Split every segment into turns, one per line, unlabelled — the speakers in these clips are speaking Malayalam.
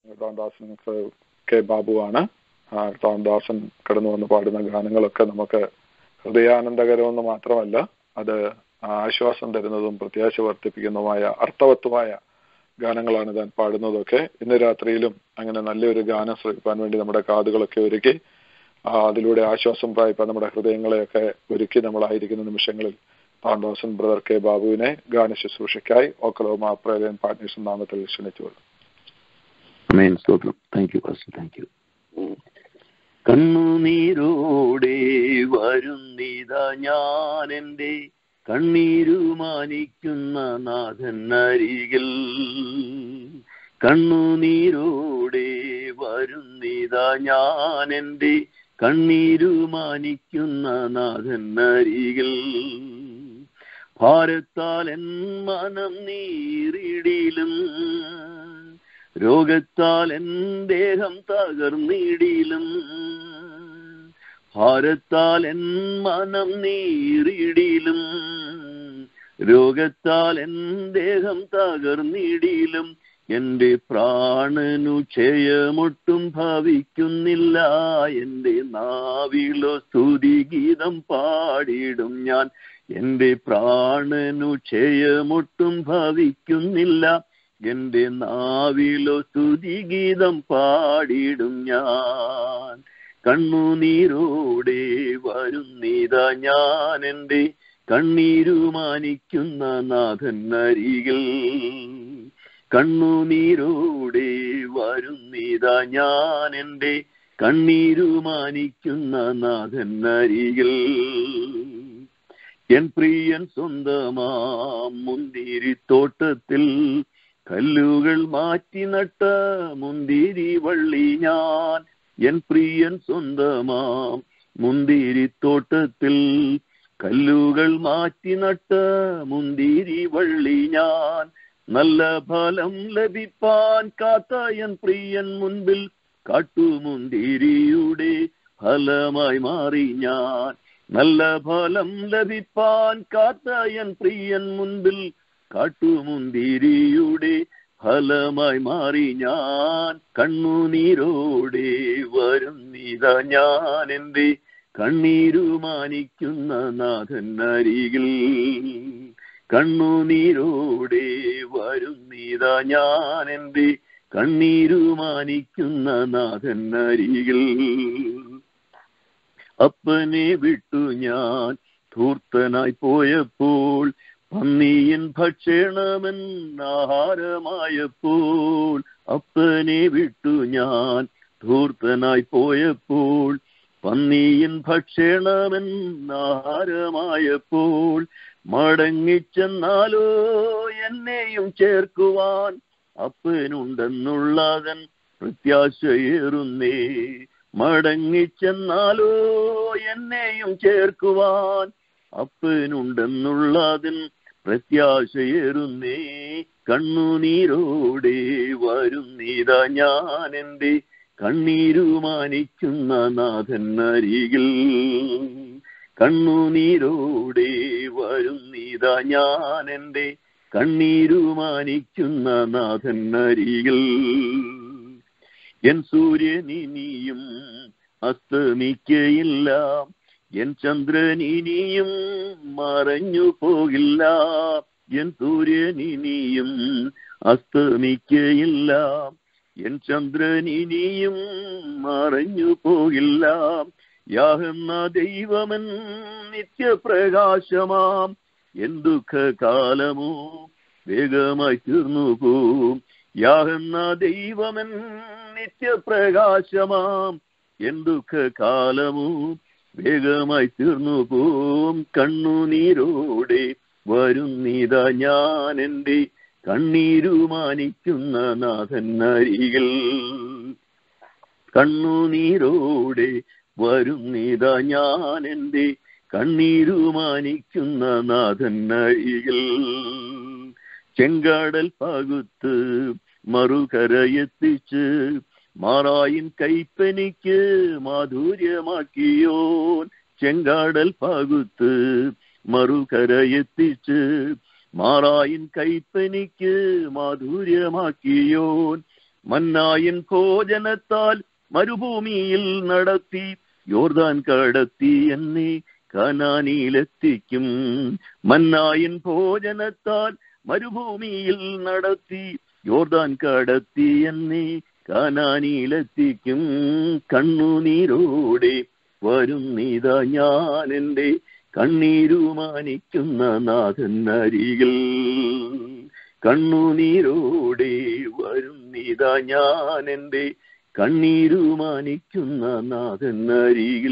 ടോൺദാസൻ കെ ബാബുവാണ് ആ, ടോൺദാസൻ കടന്നു വന്ന് പാടുന്ന ഗാനങ്ങളൊക്കെ നമുക്ക് ഹൃദയാനന്ദകരമെന്ന് മാത്രമല്ല അത് ആശ്വാസം തരുന്നതും പ്രത്യാശ വർദ്ധിപ്പിക്കുന്നതുമായ അർത്ഥവത്വമായ ഗാനങ്ങളാണ് താൻ പാടുന്നതൊക്കെ ഇന്ന് രാത്രിയിലും അങ്ങനെ നല്ലൊരു ഗാനം ശ്രമിക്കാൻ വേണ്ടി നമ്മുടെ കാതുകളൊക്കെ ഒരുക്കി ആ, അതിലൂടെ ആശ്വാസം പ്രായപ്പാൻ നമ്മുടെ ഹൃദയങ്ങളെയൊക്കെ ഒരുക്കി നമ്മളായിരിക്കുന്ന നിമിഷങ്ങളിൽ പാണ്ഡോസൻ ബ്രദർ കെ ബാബുവിനെ ഗാന ശുശ്രൂഷയ്ക്കായി ഓക്കലോമ പ്രേരൻ പാർട്ട്നേഴ്സ് നാമത്തിൽ ക്ഷണിച്ചുകൊള്ളു
അമേൻ സ്തോത്രം thank you pastor thank you കണ്ണുനീരോടെ വരുന്നിതാ ഞാൻ എൻ്റെ കണ്ണീരുമാനിക്കുന്ന നാഥൻ അരികിൽ കണ്ണുനീരോടെ വരുന്നിതാ ഞാൻ എൻ്റെ കണ്ണീരുമാനിക്കുന്ന നാഥൻ അരികിൽ ഭാരത്താൽ എൻ മനം നീറിടിലും രോഗത്താൽ എൻ ദേഹം തകർന്നിടിലും ഭാരത്താൽ എൻ മനം നീറിടിലും രോഗത്താൽ എൻ ദേഹം തകർന്നിടിലും എന്റെ പ്രാണനു ക്ഷയമൊട്ടും ഭവിക്കുന്നില്ല എന്റെ നാവിലോ സ്തുതിഗീതം പാടിടും ഞാൻ എന്റെ പ്രാണനു ക്ഷയമൊട്ടും ഭവിക്കുന്നില്ല എന്റെ നാവിലോ സ്തുതിഗീതം പാടിടും ഞാൻ കണ്ണുനീരോടെ വരുന്നിതാ ഞാൻ എൻ്റെ കണ്ണീരുമാനിക്കുന്ന നാഥൻ അരികിൽ കണ്ണുനീരോടെ വരുന്നിതാ ഞാൻ എൻ്റെ കണ്ണീരുമാനിക്കുന്ന നാഥൻ അരികിൽ എൻ പ്രിയൻ സ്വന്തമാം മുന്തിരിത്തോട്ടത്തിൽ കല്ലുകൾ മാറ്റി നട്ട മുന്തിരി വള്ളി ഞാൻ എൻ പ്രിയൻ സ്വന്തമാം മുന്തിരിത്തോട്ടത്തിൽ കല്ലുകൾ മാറ്റി നട്ട മുന്തിരി വള്ളി ഞാൻ നല്ല ഫലം ലഭിപ്പാൻ കാത്ത എൻ പ്രിയൻ മുൻപിൽ കാട്ടുമുന്തിരിയുടെ ഫലമായി മാറി ഞാൻ നല്ല ഫലം ലഭിപ്പാൻ കാത്ത എൻ പ്രിയൻ മുൻപിൽ കാട്ടുമുന്തിരിയുടെ ഫലമായി മാറി ഞാൻ കണ്ണുനീരോടെ വരുന്നിതാ ഞാൻ എൻ്റെ കണ്ണീരുമാനിക്കുന്ന നാഥൻ അരികിൽ കണ്ണുനീരോടെ വരുന്നിതാ ഞാൻ എൻ്റെ കണ്ണീരുമാനിക്കുന്ന നാഥൻ അരികിൽ അപ്പനെ വിട്ടു ഞാൻ ധൂർത്തനായി പോയപ്പോൾ പന്നിയൻ ഭക്ഷണമെൻ ആഹാരമായപ്പോൾ അപ്പനെ വിട്ടു ഞാൻ ധൂർത്തനായി പോയപ്പോൾ പന്നിയൻ ഭക്ഷണമെൻ ആഹാരമായപ്പോൾ മടങ്ങിച്ചെന്നാലോ എന്നെയും ചേർക്കുവാൻ അപ്പനുണ്ടെന്നുള്ളതൻ പ്രത്യാശയേറുന്നേ മടങ്ങിച്ചെന്നാലോ എന്നെയും ചേർക്കുവാൻ അപ്പനുണ്ടെന്നുള്ളതിൻ പ്രത്യാശയേറുന്നേ കണ്ണുനീരോടെ വരുന്നിതാ ഞാൻ എൻ്റെ കണ്ണീരുമാനിക്കുന്ന നാഥൻ അരികിൽ കണ്ണുനീരോടെ വരുന്നിതാ ഞാൻ എൻ്റെ കണ്ണീരുമാനിക്കുന്ന നാഥൻ അരികിൽ എൻ സൂര്യൻ ഇനിയും അസ്തമിക്കയില്ല എൻ ചന്ദ്രൻ ഇനിയും മറഞ്ഞു പോകില്ല എൻ സൂര്യൻ ഇനിയും അസ്തമിക്കയില്ല എൻ ചന്ദ്രൻ ഇനിയും മറഞ്ഞു പോകില്ല യാഹെന്ന ദൈവമൻ നിത്യപ്രകാശമാം എൻ ദുഃഖകാലമോ വേഗമായി തീർന്നു പോവും യാഹെന്ന ദൈവമൻ നിത്യപ്രകാശമാം എൻ ദുഃഖകാലമോ വേഗമായി തീർന്നു പോവും കണ്ണുനീരോടെ വരുന്നിതാ ഞാൻ എൻ്റെ കണ്ണീരുമാനിക്കുന്ന നാഥൻ അരികിൽ കണ്ണുനീരോടെ വരുന്നിതാ ഞാൻ എൻ്റെ കണ്ണീരുമാനിക്കുന്ന നാഥൻ അരികിൽ ചെങ്കാടൽ പകുത്ത് മറുകരയെത്തിച്ച് മാറായിൻ കൈപ്പനിക്ക് മാധുര്യമാക്കിയോൻ ചെങ്കാടൽ പകുത്ത് മറുകരയെത്തിച്ച് മാറായിൻ കൈപ്പനിക്ക് മാധുര്യമാക്കിയോൻ മന്നായൻ ഭോജനത്താൽ മരുഭൂമിയിൽ നടത്തി യോർദാൻ കടത്തി എന്നെ കനാനിയിലെത്തിക്കും മന്നായൻ ഭോജനത്താൽ മരുഭൂമിയിൽ നടത്തി യോർദാൻ കടത്തി എന്നെ കനാനിയിലെത്തിക്കും കണ്ണുനീരോടെ വരുന്നിതാ ഞാൻ എൻ്റെ കണ്ണീരുമാനിക്കുന്ന നാഥൻ അരികിൽ കണ്ണുനീരോടെ വരുന്നിതാ ഞാൻ എൻ്റെ കണ്ണീരുമാനിക്കുന്ന നാഥൻ അരികിൽ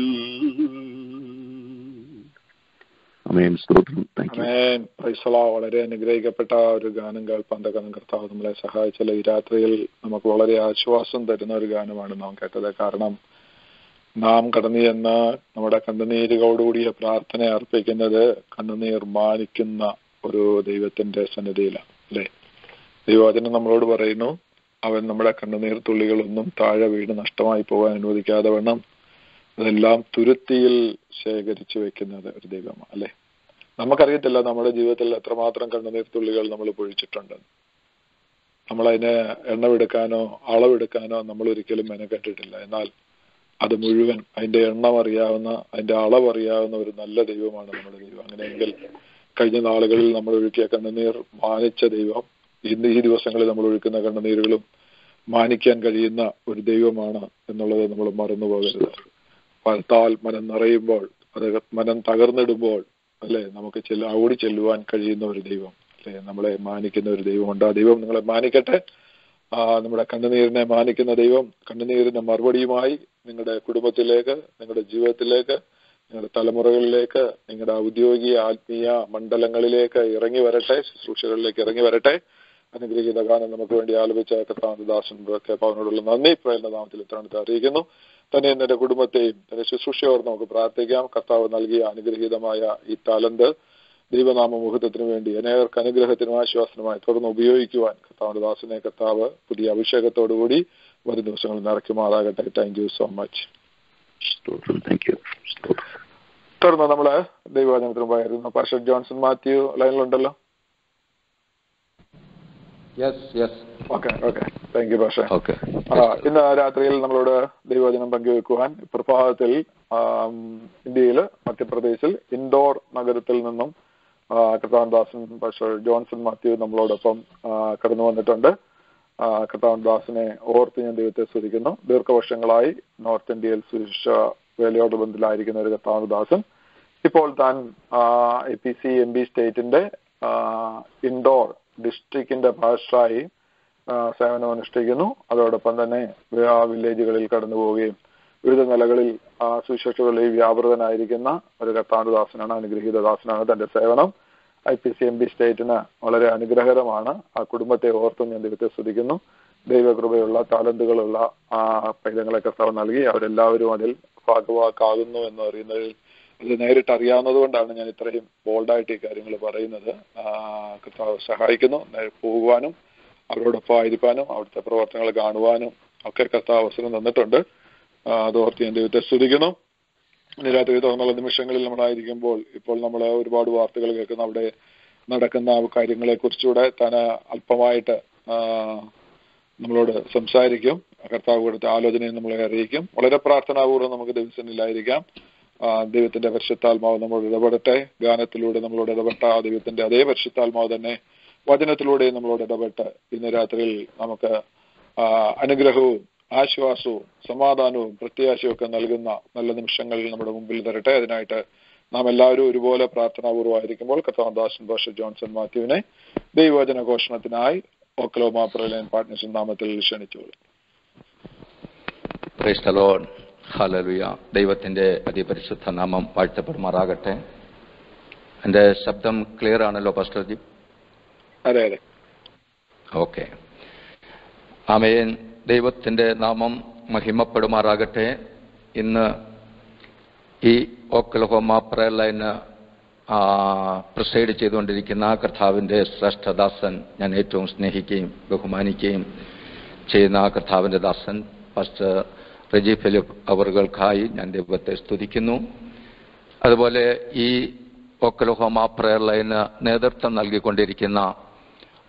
അമേൻ സ്തോത്രം താങ്ക് യു
ആമേൻ പ്രൈസല വളരെ അനുഗ്രഹിക്കപ്പെട്ട ഒരു ഗാനം കേൾപ്പാൻ തക്ക കർത്താവ് നമ്മളെ സഹായിച്ചല്ലോ ഈ രാത്രിയിൽ നമുക്ക് വളരെ ആശ്വാസം തരുന്ന ഒരു ഗാനമാണ് നാം കേട്ടത് കാരണം നാം കടന്നു ചെന്ന് നമ്മുടെ കണ്ണുനീരുകളോടുകൂടിയ പ്രാർത്ഥന അർപ്പിക്കുന്നത് കണ്ണുനീർ മാനിക്കുന്ന ഒരു ദൈവത്തിന്റെ സന്നിധിയിലാണ് അല്ലെ ദൈവവചനം നമ്മളോട് പറയുന്നു അവൻ നമ്മുടെ കണ്ണുനീർ തുള്ളികളൊന്നും താഴെ വീണ് നഷ്ടമായി പോകാൻ അനുവദിക്കാതെ വണ്ണം അതെല്ലാം തുരുത്തിയിൽ ശേഖരിച്ചു വെക്കുന്നത് ഒരു ദൈവമാണ് അല്ലെ നമുക്കറിയത്തില്ല നമ്മുടെ ജീവിതത്തിൽ എത്രമാത്രം കണ്ണുനീർ തുള്ളികൾ നമ്മൾ പൊഴിച്ചിട്ടുണ്ട് നമ്മളതിനെ എണ്ണമെടുക്കാനോ അളവെടുക്കാനോ നമ്മൾ ഒരിക്കലും മെനക്കെട്ടിട്ടില്ല എന്നാൽ അത് മുഴുവൻ അതിന്റെ എണ്ണം അറിയാവുന്ന അതിന്റെ അളവ് അറിയാവുന്ന ഒരു നല്ല ദൈവമാണ് നമ്മുടെ ദൈവം അങ്ങനെയെങ്കിൽ കഴിഞ്ഞ നാളുകളിൽ നമ്മൾ ഒഴുക്കിയ കണ്ണുനീർ മാനിച്ച ദൈവം ഇന്ന് ഈ ദിവസങ്ങളിൽ നമ്മൾ ഒഴുക്കുന്ന കണ്ണുനീരുകളും മാനിക്കാൻ കഴിയുന്ന ഒരു ദൈവമാണ് എന്നുള്ളത് നമ്മൾ മറന്നു പോകരുത് ഫലത്താൽ മനം നിറയുമ്പോൾ അത് മനം തകർന്നിടുമ്പോൾ അല്ലെ നമുക്ക് ചെല്ല ഓടി ചെല്ലുവാൻ കഴിയുന്ന ഒരു ദൈവം അല്ലെ നമ്മളെ മാനിക്കുന്ന ഒരു ദൈവമുണ്ട് ആ ദൈവം നിങ്ങളെ മാനിക്കട്ടെ ആ നമ്മുടെ കണ്ണുനീരിനെ മാനിക്കുന്ന ദൈവം കണ്ണുനീരിന്റെ മറുപടിയുമായി നിങ്ങളുടെ കുടുംബത്തിലേക്ക് നിങ്ങളുടെ ജീവിതത്തിലേക്ക് നിങ്ങളുടെ തലമുറകളിലേക്ക് നിങ്ങളുടെ ഔദ്യോഗിക ആത്മീയ മണ്ഡലങ്ങളിലേക്ക് ഇറങ്ങി വരട്ടെ ശുശ്രൂഷകളിലേക്ക് ഇറങ്ങി വരട്ടെ അനുഗ്രഹീത ഗാനം നമുക്ക് വേണ്ടി ആലപിച്ച കർത്താവിന്റെ ദാസൻ കേപ്പാവിനോടുള്ള നന്ദി പ്രേരണ നാമത്തിൽ ഇത്രാണത്തെ അറിയിക്കുന്നു തന്നെ എന്റെ കുടുംബത്തെയും തന്റെ ശുശ്രൂഷയോട് നമുക്ക് പ്രാർത്ഥിക്കാം കർത്താവ് നൽകിയ അനുഗ്രഹീതമായ ഈ താലന്ത് ദൈവനാമ മുഹൂർത്തത്തിന് വേണ്ടി അനേകർക്ക് അനുഗ്രഹത്തിനും ആശ്വാസനുമായി തുടർന്ന് ഉപയോഗിക്കുവാൻ കർത്താവിന്റെ ദാസനെ കർത്താവ് പുതിയ അഭിഷേകത്തോടുകൂടി വരും ദിവസങ്ങളിൽ നിറയ്ക്കുമാറാകട്ടെ താങ്ക് യു സോ മച്ച്
സ്തോത്രം താങ്ക് യു സ്തോത്രം
തുടർന്ന് നമ്മള് ദൈവവചനത്തിന് പോയിരുന്നു പാസ്റ്റർ ജോൺസൺ മാത്യു ലൈനിലുണ്ടല്ലോ
yes yes
okay okay thank you pastor
okay
ആ, ഇന്ന് രാത്രിയിൽ നമ്മളോട് ദൈവവചനം പങ്കുവെക്കുവാൻ പ്രഭാതത്തിൽ ആം, ഇന്ത്യയില് മധ്യപ്രദേശിൽ ഇൻഡോർ നഗരത്തിൽ നിന്നും ആ, കർത്താവൻ ദാസൻ പക്ഷേ ജോൺസൺ മാത്യു നമ്മളോടൊപ്പം ആ, കടന്നു വന്നിട്ടുണ്ട് ആ, കർത്താവൻ ദാസിനെ ഓർത്ത് ഞാൻ ദൈവത്തെ സ്തുതിക്കുന്നു ദീർഘവർഷങ്ങളായി നോർത്ത് ഇന്ത്യയിൽ സുരക്ഷ വേലയോട് ബന്ധത്തിലായിരിക്കുന്ന ഒരു കർത്താവൻ ദാസൻ ഇപ്പോൾ താൻ A P C M B സ്റ്റേറ്റിന്റെ ആ, ഇൻഡോർ ഡിസ്ട്രിക്റ്റിന്റെ ഭാഷയായി ആ, സേവനം അനുഷ്ഠിക്കുന്നു അതോടൊപ്പം തന്നെ ആ വില്ലേജുകളിൽ കടന്നു പോവുകയും വിവിധ നിലകളിൽ ആ സുശേഷകളിൽ വ്യാപൃതനായിരിക്കുന്ന ഒരു കർത്താനുദാസനാണ് അനുഗ്രഹീത ദാസനാണ് തന്റെ സേവനം I P C M B സ്റ്റേറ്റിന് വളരെ അനുഗ്രഹകരമാണ് ആ കുടുംബത്തെ ഓർത്തും ഞാൻ ദൈവത്തെ സ്തുതിക്കുന്നു ദൈവകൃപയുള്ള താലന്തുകളുള്ള ആ പൈതങ്ങളെ കർത്താവ് നൽകി അവരെല്ലാവരും അതിൽ ഭാഗവാക്കാകുന്നു എന്ന് അറിയുന്നതിൽ ഇത് നേരിട്ട് അറിയാവുന്നത് കൊണ്ടാണ് ഞാൻ ഇത്രയും ബോൾഡായിട്ട് ഈ കാര്യങ്ങൾ പറയുന്നത് ആ, കർത്താവ് സഹായിക്കുന്നു നേ- പോകുവാനും അവരോടൊപ്പം ആയിരിക്കാനും അവിടുത്തെ പ്രവർത്തനങ്ങൾ കാണുവാനും ഒക്കെ കർത്താവ് അവസരം തന്നിട്ടുണ്ട് ആ, അതോർത്ത് ഞാൻ ദൈവത്തെ സ്തുതിക്കുന്നു ഇന്ന് രാത്രി തുറന്നുള്ള നിമിഷങ്ങളിൽ നമ്മളായിരിക്കുമ്പോൾ ഇപ്പോൾ നമ്മൾ ഒരുപാട് വാർത്തകൾ കേൾക്കുന്ന അവിടെ നടക്കുന്ന കാര്യങ്ങളെ കുറിച്ചുകൂടെ താൻ അല്പമായിട്ട് ആ, നമ്മളോട് സംസാരിക്കും കർത്താവ് കൊടുത്ത ആലോചനയെ നമ്മളെ അറിയിക്കും വളരെ പ്രാർത്ഥനാപൂർവ്വം നമുക്ക് ദിവസങ്ങളിലായിരിക്കാം ആ, ദൈവത്തിന്റെ പരിശുദ്ധാത്മാവ് നമ്മളോട് ഇടപെടട്ടെ ഗാനത്തിലൂടെ നമ്മളോട് ഇടപെട്ട ആ ദൈവത്തിന്റെ അതേ പരിശുദ്ധാത്മാവ് തന്നെ വചനത്തിലൂടെ നമ്മളോട് ഇടപെട്ട് ഇന്ന് രാത്രിയിൽ നമുക്ക് ആ, അനുഗ്രഹവും ആശ്വാസവും സമാധാനവും പ്രത്യാശയും ഒക്കെ നൽകുന്ന നല്ല നിമിഷങ്ങൾ നമ്മുടെ മുമ്പിൽ തരട്ടെ അതിനായിട്ട് നാം എല്ലാവരും ഒരുപോലെ പ്രാർത്ഥനാപൂർവ്വമായിരിക്കുമ്പോൾ കർത്താവദാസൻ ഭാഷ ജോൺസൺ മാത്യുവിനെ ദൈവവചന ഘോഷണത്തിനായി ഓക്കലോ മാപ്രലയൻ പാർട്ട്നേഴ്സ് നാമത്തിൽ ക്ഷണിച്ചോളൂ
പ്രൈസ് ദ ലോർഡ് ഹല്ലേലൂയ ദൈവത്തിന്റെ അതിപരിശുദ്ധ നാമം വാഴ്ത്തപ്പെടുമാറാകട്ടെ എൻ്റെ ശബ്ദം ക്ലിയർ ആണല്ലോ പാസ്റ്റർജി
അതെ അതെ
ഓക്കെ ആമേൻ ദൈവത്തിന്റെ നാമം മഹിമപ്പെടുമാറാകട്ടെ ഇന്ന് ഈ ഓക്കലഹോമ പ്രയർ ലൈന് പ്രിസൈഡ് ചെയ്തുകൊണ്ടിരിക്കുന്ന കർത്താവിന്റെ ശ്രേഷ്ഠദാസൻ ഞാൻ ഏറ്റവും സ്നേഹിക്കുകയും ബഹുമാനിക്കുകയും ചെയ്യുന്ന കർത്താവിന്റെ ദാസൻ ഫസ്റ്റ് റജി ഫിലിപ്പ് അവറുകൾക്കായി ഞാൻ ദൈവത്തെ സ്തുതിക്കുന്നു അതുപോലെ ഈ ഒക്കലഹോമ പ്രയർ ലൈന് നേതൃത്വം നൽകിക്കൊണ്ടിരിക്കുന്ന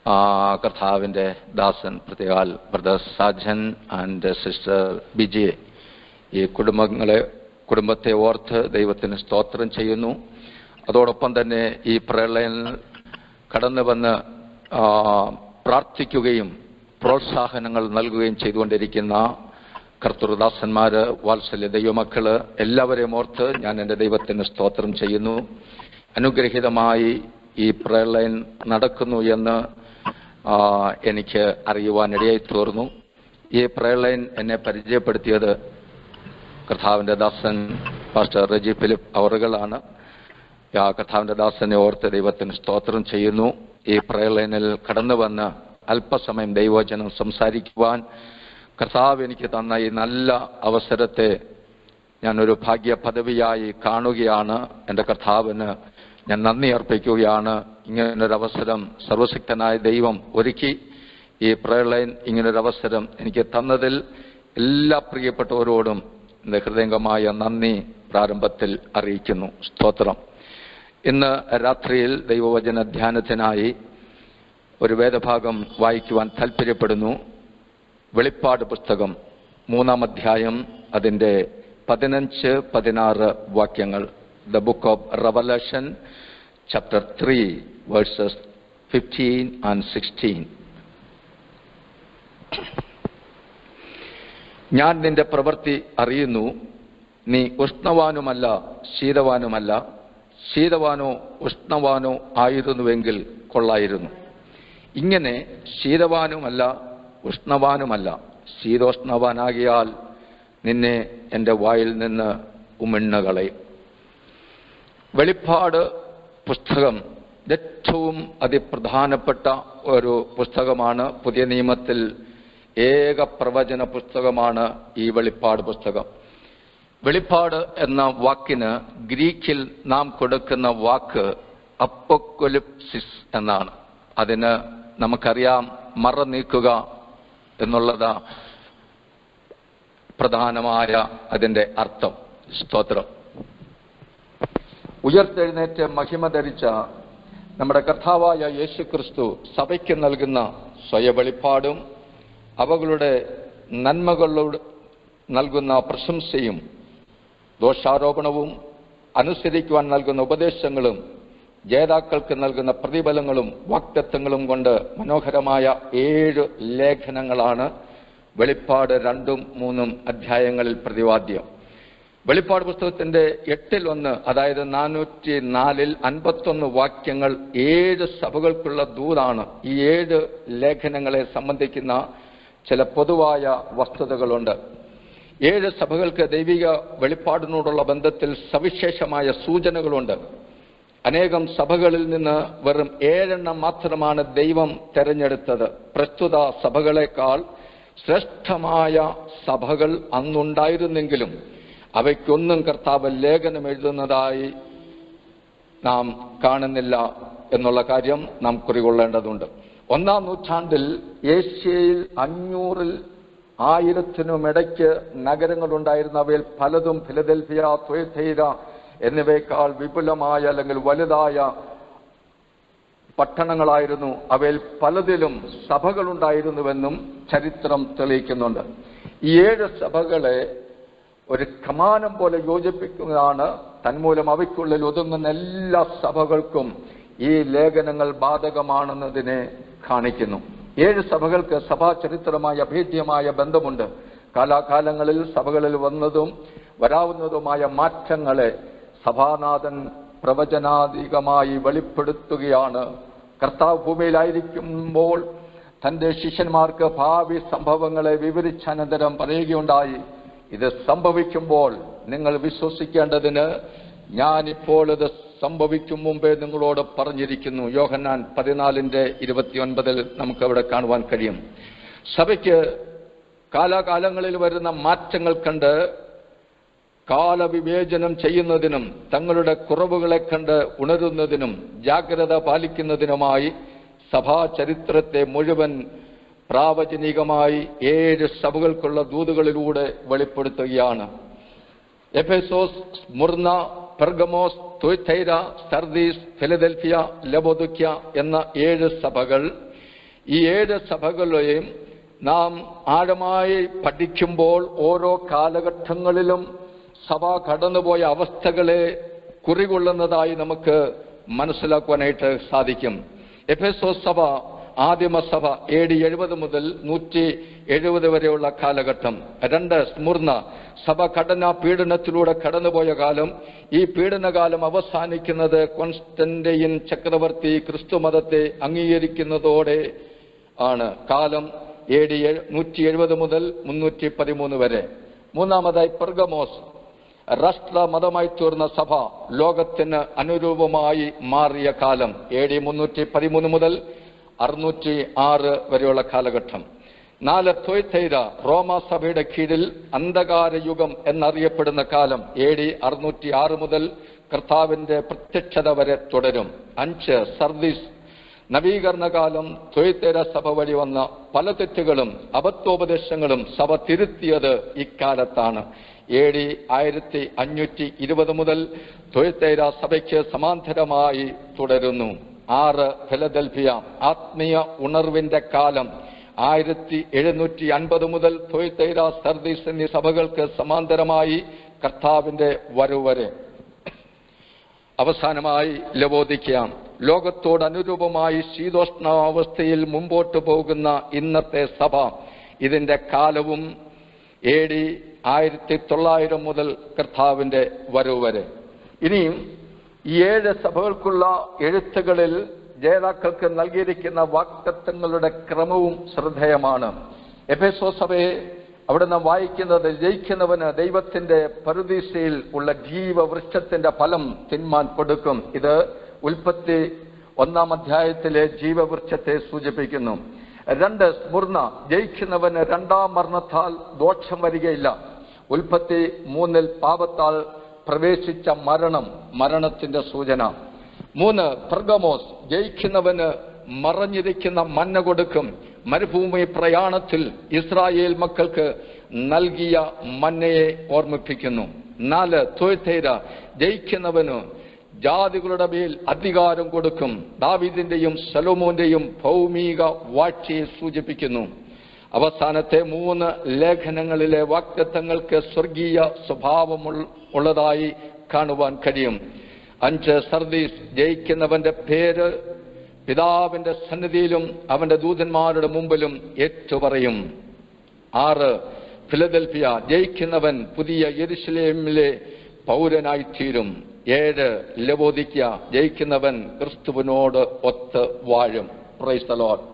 ആ, കർത്താവിൻ്റെ ദാസൻ പ്രത്യേകാൽ brother Sajan and sister Biji ഈ കുടുംബങ്ങളെ കുടുംബത്തെ ഓർത്ത് ദൈവത്തിന് സ്തോത്രം ചെയ്യുന്നു അതോടൊപ്പം തന്നെ ഈ പ്രളയം കടന്നു വന്ന് ആ, പ്രാർത്ഥിക്കുകയും പ്രോത്സാഹനങ്ങൾ നൽകുകയും ചെയ്തുകൊണ്ടിരിക്കുന്ന കർത്തൃദാസന്മാര് വാത്സല്യ ദൈവമക്കള് എല്ലാവരെയും ഓർത്ത് ഞാൻ എൻ്റെ ദൈവത്തിന് സ്തോത്രം ചെയ്യുന്നു അനുഗ്രഹീതമായി ഈ പ്രളയം നടക്കുന്നു എന്ന് ആ, എനിക്ക് അറിയുവാനിടയായി തീർന്നു ഈ പ്രളയം എന്നെ പരിചയപ്പെടുത്തിയത് കർത്താവിൻ്റെ ദാസൻ പാസ്റ്റർ റജി ഫിലിപ്പ് അവറുകളാണ് ആ കർത്താവിൻ്റെ ദാസനെ ഓർത്ത് ദൈവത്തിന് സ്തോത്രം ചെയ്യുന്നു ഈ പ്രളയനിൽ കടന്നു വന്ന് അല്പസമയം ദൈവവചനം സംസാരിക്കുവാൻ കർത്താവ് എനിക്ക് തന്ന ഈ നല്ല അവസരത്തെ ഞാനൊരു ഭാഗ്യ പദവിയായി കാണുകയാണ് എൻ്റെ കർത്താവിന് ഞാൻ നന്ദി അർപ്പിക്കുകയാണ് ഇങ്ങനൊരു അവസരം സർവശക്തനായ ദൈവം ഒരുക്കി ഈ പ്രളയൻ ഇങ്ങനൊരു അവസരം എനിക്ക് തന്നതിൽ എല്ലാ പ്രിയപ്പെട്ടവരോടും എൻ്റെ ഹൃദയംഗമായ നന്ദി പ്രാരംഭത്തിൽ അറിയിക്കുന്നു സ്തോത്രം ഇന്ന് രാത്രിയിൽ ദൈവവചന ധ്യാനത്തിനായി ഒരു വേദഭാഗം വായിക്കുവാൻ താല്പര്യപ്പെടുന്നു വെളിപ്പാട് പുസ്തകം മൂന്നാം അധ്യായം അതിൻ്റെ പതിനഞ്ച് പതിനാറ് വാക്യങ്ങൾ the book of Revelation chapter three verses fifteen and sixteen ഞാൻ നിന്റെ പ്രവൃത്തി അറിയുന്നു നീ ഉഷ്ണവാനുമല്ല ശീതവാനുമല്ല ശീതവാനോ ഉഷ്ണവാനോ ആയിരുന്നുവെങ്കിൽ കൊള്ളായിരുന്നു ഇങ്ങനെ ശീതവാനുമല്ല ഉഷ്ണവാനുമല്ല ശീതോഷ്ണവാനാകിയാൽ നിന്നെ എൻ്റെ വായിൽ നിന്ന് ഉമിണ്ണകളയും വെളിപ്പാട് പുസ്തകം ഏറ്റവും അതിപ്രധാനപ്പെട്ട ഒരു പുസ്തകമാണ് പുതിയ നിയമത്തിൽ ഏക പ്രവചന പുസ്തകമാണ് ഈ വെളിപ്പാട് പുസ്തകം വെളിപ്പാട് എന്ന വാക്കിന് ഗ്രീക്കിൽ നാം കൊടുക്കുന്ന വാക്ക് അപ്പൊക്കൊലിപ്സിസ് എന്നാണ് അതിന് നമുക്കറിയാം മറ നീക്കുക എന്നുള്ളത് പ്രധാനമായ അതിന്റെ അർത്ഥം സ്തോത്രം ഉയർത്തെഴുന്നേറ്റ് മഹിമ ധരിച്ച നമ്മുടെ കർത്താവായ യേശു ക്രിസ്തു സഭയ്ക്ക് നൽകുന്ന സ്വയവെളിപ്പാടും അവകളുടെ നന്മകളോട് നൽകുന്ന പ്രശംസയും ദോഷാരോപണവും അനുസരിക്കുവാൻ നൽകുന്ന ഉപദേശങ്ങളും ജേതാക്കൾക്ക് നൽകുന്ന പ്രതിഫലങ്ങളും വാക്തത്വങ്ങളും കൊണ്ട് മനോഹരമായ ഏഴ് ലേഖനങ്ങളാണ് വെളിപ്പാട് രണ്ടും മൂന്നും അധ്യായങ്ങളിൽ പ്രതിപാദ്യം വെളിപ്പാട് പുസ്തകത്തിന്റെ എട്ടിൽ ഒന്ന് അതായത് നാനൂറ്റി നാലിൽ അൻപത്തൊന്ന് വാക്യങ്ങൾ ഏഴ് സഭകൾക്കുള്ള ദൂതാണ് ഈ ഏഴ് ലേഖനങ്ങളെ സംബന്ധിക്കുന്ന ചില പൊതുവായ വസ്തുതകളുണ്ട് ഏഴ് സഭകൾക്ക് ദൈവിക വെളിപ്പാടിനോടുള്ള ബന്ധത്തിൽ സവിശേഷമായ സൂചനകളുണ്ട് അനേകം സഭകളിൽ നിന്ന് വെറും ഏഴെണ്ണം മാത്രമാണ് ദൈവം തെരഞ്ഞെടുത്തത് പ്രസ്തുത സഭകളെക്കാൾ ശ്രേഷ്ഠമായ സഭകൾ അന്നുണ്ടായിരുന്നെങ്കിലും അവയ്ക്കൊന്നും കർത്താവ് ലേഖനം എഴുതുന്നതായി നാം കാണുന്നില്ല എന്നുള്ള കാര്യം നാം കുറികൊള്ളേണ്ടതുണ്ട് ഒന്നാം നൂറ്റാണ്ടിൽ ഏഷ്യയിൽ അഞ്ഞൂറിൽ ആയിരത്തിനും ഇടയ്ക്ക് നഗരങ്ങളുണ്ടായിരുന്ന അവയിൽ പലതും ഫിലദൽഫിയ ത്വയഥൈര എന്നിവയേക്കാൾ വിപുലമായ അല്ലെങ്കിൽ വലുതായ പട്ടണങ്ങളായിരുന്നു അവയിൽ പലതിലും സഭകളുണ്ടായിരുന്നുവെന്നും ചരിത്രം തെളിയിക്കുന്നുണ്ട് ഈ ഏഴ് സഭകളെ ഒരു കമാനം പോലെ യോജിപ്പിക്കുന്നതാണ് തന്മൂലം അവയ്ക്കുള്ളിൽ ഒതുങ്ങുന്ന എല്ലാ സഭകൾക്കും ഈ ലേഖനങ്ങൾ ബാധകമാണെന്നതിനെ കാണിക്കുന്നു ഏഴ് സഭകൾക്ക് സഭാ ചരിത്രമായ അഭേദ്യമായ ബന്ധമുണ്ട് കാലാകാലങ്ങളിൽ സഭകളിൽ വന്നതും വരാവുന്നതുമായ മാറ്റങ്ങളെ സഭാനാഥൻ പ്രവചനാധികമായി വെളിപ്പെടുത്തുകയാണ് കർത്താവ് ഭൂമിയിലായിരിക്കുമ്പോൾ തന്റെ ശിഷ്യന്മാർക്ക് ഭാവി സംഭവങ്ങളെ വിവരിച്ചനന്തരം പറയുകയുണ്ടായി ഇത് സംഭവിക്കുമ്പോൾ നിങ്ങൾ വിശ്വസിക്കേണ്ടതിന് ഞാനിപ്പോൾ ഇത് സംഭവിക്കും മുമ്പേ നിങ്ങളോട് പറഞ്ഞിരിക്കുന്നു യോഹന്നാൻ പതിനാലിന്റെ ഇരുപത്തിയൊൻപതിൽ നമുക്ക് അവിടെ കാണുവാൻ കഴിയും സഭയ്ക്ക് കാലാകാലങ്ങളിൽ വരുന്ന മാറ്റങ്ങൾ കണ്ട് കാലവിവേചനം ചെയ്യുന്നതിനും തങ്ങളുടെ കുറവുകളെ കണ്ട് ഉണരുന്നതിനും ജാഗ്രത പാലിക്കുന്നതിനുമായി സഭാ ചരിത്രത്തെ മുഴുവൻ പ്രാവചനികമായി ഏഴ് സഭകൾക്കുള്ള ദൂതുകളിലൂടെ വെളിപ്പെടുത്തുകയാണ് Ephesus Smyrna Pergamos Thyatira Sardis Philadelphia Laodicea എന്ന ഏഴ് സഭകൾ ഈ ഏഴ് സഭകളെയും നാം ആഴമായി പഠിക്കുമ്പോൾ ഓരോ കാലഘട്ടങ്ങളിലും സഭ കടന്നുപോയ അവസ്ഥകളെ കുറികൊള്ളുന്നതായി നമുക്ക് മനസ്സിലാക്കുവാനായിട്ട് സാധിക്കും എഫെസോ സഭ ആദിമസഭ എ ഡി എഴുപത് മുതൽ നൂറ്റി എഴുപത് വരെയുള്ള കാലഘട്ടം രണ്ട് സ്മുർണ സഭ ഘടന പീഡനത്തിലൂടെ കടന്നുപോയ കാലം ഈ പീഡനകാലം അവസാനിക്കുന്നത് കോൺസ്റ്റന്റൈൻ ചക്രവർത്തി ക്രിസ്തുമതത്തെ അംഗീകരിക്കുന്നതോടെ ആണ് കാലം എ ഡി നൂറ്റി എഴുപത് മുതൽ മുന്നൂറ്റി പതിമൂന്ന് വരെ മൂന്നാമതായി പെർഗമോസ് രാഷ്ട്ര മതമായി തീർന്ന സഭ ലോകത്തിന് അനുരൂപമായി മാറിയ കാലം എ ഡി മുന്നൂറ്റി പതിമൂന്ന് മുതൽ അറുന്നൂറ്റി ആറ് വരെയുള്ള കാലഘട്ടം നാല് തൊയ്ത്തൈര റോമ സഭയുടെ കീഴിൽ അന്ധകാര യുഗം എന്നറിയപ്പെടുന്ന കാലം എ ഡി അറുന്നൂറ്റി ആറ് മുതൽ കർത്താവിന്റെ പ്രത്യക്ഷത വരെ തുടരും അഞ്ച് സർദീസ് നവീകരണകാലം തൊയ്ത്തേര സഭ വഴി വന്ന പല തെറ്റുകളും അബദ്ധോപദേശങ്ങളും സഭ തിരുത്തിയത് ഇക്കാലത്താണ് എ ഡി ആയിരത്തി അഞ്ഞൂറ്റി ഇരുപത് മുതൽ തൊയ്ത്തേര സഭയ്ക്ക് സമാന്തരമായി തുടരുന്നു ആറ് ഫിലദൽഫിയ ആത്മീയ ഉണർവിന്റെ കാലം ആയിരത്തി എഴുന്നൂറ്റി അൻപത് മുതൽ തൊയ്ത്തേര സർദീസ് എന്നീ സഭകൾക്ക് സമാന്തരമായി കർത്താവിന്റെ വരവ് വരെ അവസാനമായി ലവോദിക്കാം ലോകത്തോട് അനുരൂപമായി ശീതോഷ്ണാവസ്ഥയിൽ മുമ്പോട്ട് പോകുന്ന ഇന്നത്തെ സഭ ഇതിന്റെ കാലവും എ ഡി ആയിരത്തി തൊള്ളായിരം മുതൽ കർത്താവിന്റെ വരവ് വരെ ഇനിയും ഈ ഏഴ് സഭകൾക്കുള്ള എഴുത്തുകളിൽ ജേതാക്കൾക്ക് നൽകിയിരിക്കുന്ന വാക്തത്വങ്ങളുടെ ക്രമവും ശ്രദ്ധേയമാണ് എഫേസോ സഭയെ അവിടെ നാം വായിക്കുന്നത് ജയിക്കുന്നവന് ദൈവത്തിന്റെ പരുദീസയിൽ ഉള്ള ജീവവൃക്ഷത്തിന്റെ ഫലം തിന്മാൻ കൊടുക്കും ഇത് ഉൽപ്പത്തി ഒന്നാം അധ്യായത്തിലെ ജീവവൃക്ഷത്തെ സൂചിപ്പിക്കുന്നു രണ്ട് സ്മുർണ ജയിക്കുന്നവന് രണ്ടാം മരണത്താൽ ദോഷം വരികയില്ല ഉൽപ്പത്തി മൂന്നിൽ പാപത്താൽ പ്രവേശിച്ച മരണം മരണത്തിന്റെ സൂചന മൂന്ന് പെർഗമോസ് ജയിക്കുന്നവന് മറഞ്ഞിരിക്കുന്ന മന്ന കൊടുക്കും മരുഭൂമി പ്രയാണത്തിൽ ഇസ്രായേൽ മക്കൾക്ക് നൽകിയ മന്നയെ ഓർമ്മിപ്പിക്കുന്നു നാല് തൊയ്ത്തേര ജയിക്കുന്നവന് ജാതികളുടെ മേൽ അധികാരം കൊടുക്കും ദാവീദിന്റെയും സലോമോന്റെയും ഭൗമിക വാഴ്ചയെ സൂചിപ്പിക്കുന്നു അവസാനത്തെ മൂന്ന് ലേഖനങ്ങളിലെ വാക്തത്വങ്ങൾക്ക് സ്വർഗീയ സ്വഭാവമുള്ള ഉള്ളതായി കാണുവാൻ കഴിയും അഞ്ച് സർദീസ് ജയിക്കുന്നവന്റെ പേര് പിതാവിന്റെ സന്നിധിയിലും അവന്റെ ദൂതന്മാരുടെ മുമ്പിലും ഏറ്റുപറയും ആറ് ഫിലദൽഫിയ ജയിക്കുന്നവൻ പുതിയ യെരുശലേമിലെ പൗരനായിത്തീരും ഏഴ് ലബോദിക്ക ജയിക്കുന്നവൻ ക്രിസ്തുവിനോട് ഒത്ത് വാഴും പ്രൈസ് ദ ലോർഡ്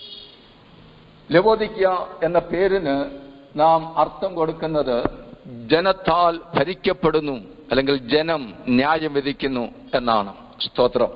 ലബോദിക്ക എന്ന പേരിന് നാം അർത്ഥം കൊടുക്കുന്നത് ജനത്താൽ ഭരിക്കപ്പെടുന്നു അല്ലെങ്കിൽ ജനം ന്യായം വിധിക്കുന്നു എന്നാണ് സ്തോത്രം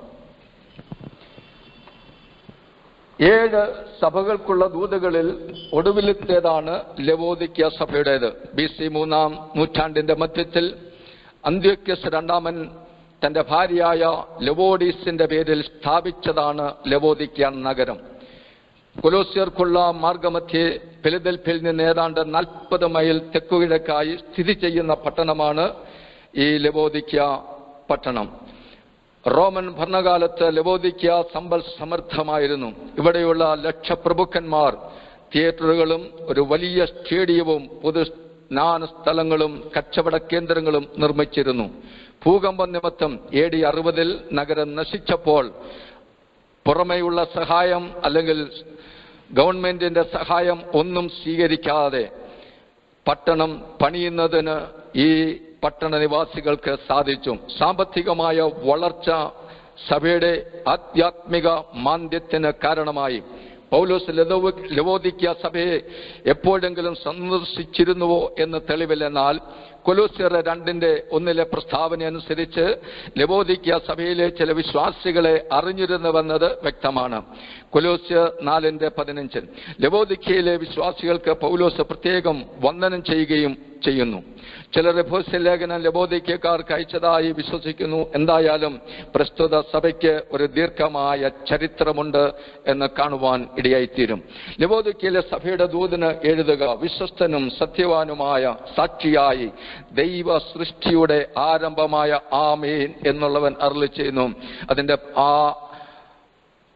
ഏഴ് സഭകൾക്കുള്ള ദൂതകളിൽ ഒടുവിലത്തേതാണ് ലവോദിക്ക സഭയുടേത് ബി സി മൂന്നാം നൂറ്റാണ്ടിന്റെ മധ്യത്തിൽ അന്ത്യോക്യസ് രണ്ടാമൻ തന്റെ ഭാര്യയായ ലവോഡീസിന്റെ പേരിൽ സ്ഥാപിച്ചതാണ് ലവോദിക്ക നഗരം കൊലോസ്യർക്കുള്ള മാർഗമധ്യേ ഫിലദൽഫിയിൽ നിന്ന് ഏതാണ്ട് നാൽപ്പത് മൈൽ തെക്കുകിഴക്കായി സ്ഥിതി ചെയ്യുന്ന പട്ടണമാണ് ഈ ലവോദിക്ക പട്ടണം റോമൻ ഭരണകാലത്ത് ലവോദിക്ക സമ്പൽ സമൃദ്ധമായിരുന്നു ഇവിടെയുള്ള ലക്ഷപ്രഭുക്കന്മാർ തിയേറ്ററുകളും ഒരു വലിയ സ്റ്റേഡിയവും പൊതു സ്നാന സ്ഥലങ്ങളും കച്ചവട കേന്ദ്രങ്ങളും നിർമ്മിച്ചിരുന്നു ഭൂകമ്പ നിമിത്തം എ ഡി അറുപതിൽ നഗരം നശിച്ചപ്പോൾ പുറമെയുള്ള സഹായം അല്ലെങ്കിൽ ഗവൺമെന്റിന്റെ സഹായം ഒന്നും സ്വീകരിക്കാതെ പട്ടണം പണിയുന്നതിന് ഈ പട്ടണ നിവാസികൾക്ക് സാധിച്ചു സാമ്പത്തികമായ വളർച്ച സഭയുടെ ആധ്യാത്മിക മാന്ദ്യത്തിന് കാരണമായി പൗലോസ് ലതോ- ലവോദിക്ക സഭയെ എപ്പോഴെങ്കിലും സന്ദർശിച്ചിരുന്നുവോ എന്ന് തെളിവില്ലെന്നാൽ കൊലോസ്യർ രണ്ടിന്റെ ഒന്നിലെ പ്രസ്താവന അനുസരിച്ച് ലവോദിക്ക സഭയിലെ ചില വിശ്വാസികളെ അറിഞ്ഞിരുന്നുവെന്നത് വ്യക്തമാണ് കൊലോസ്യ നാലിന്റെ പതിനഞ്ചിൽ ലവോദിക്കയിലെ വിശ്വാസികൾക്ക് പൗലോസ് പ്രത്യേകം വന്ദനം ചെയ്യുകയും ചെയ്യുന്നു ചിലർ രഹസ്യ ലേഖനം ലബോദിക്കാർക്ക് അയച്ചതായി വിശ്വസിക്കുന്നു എന്തായാലും പ്രസ്തുത സഭയ്ക്ക് ഒരു ദീർഘമായ ചരിത്രമുണ്ട് എന്ന് കാണുവാൻ ഇടയായിത്തീരും ലബോദിക്കയിലെ സഭയുടെ ദൂതന് എഴുതുക വിശ്വസ്തനും സത്യവാനുമായ സാക്ഷിയായി ദൈവ സൃഷ്ടിയുടെ ആരംഭമായ ആമേൻ എന്നുള്ളവൻ അരളി ചെയ്യുന്നു അതിന്റെ ആ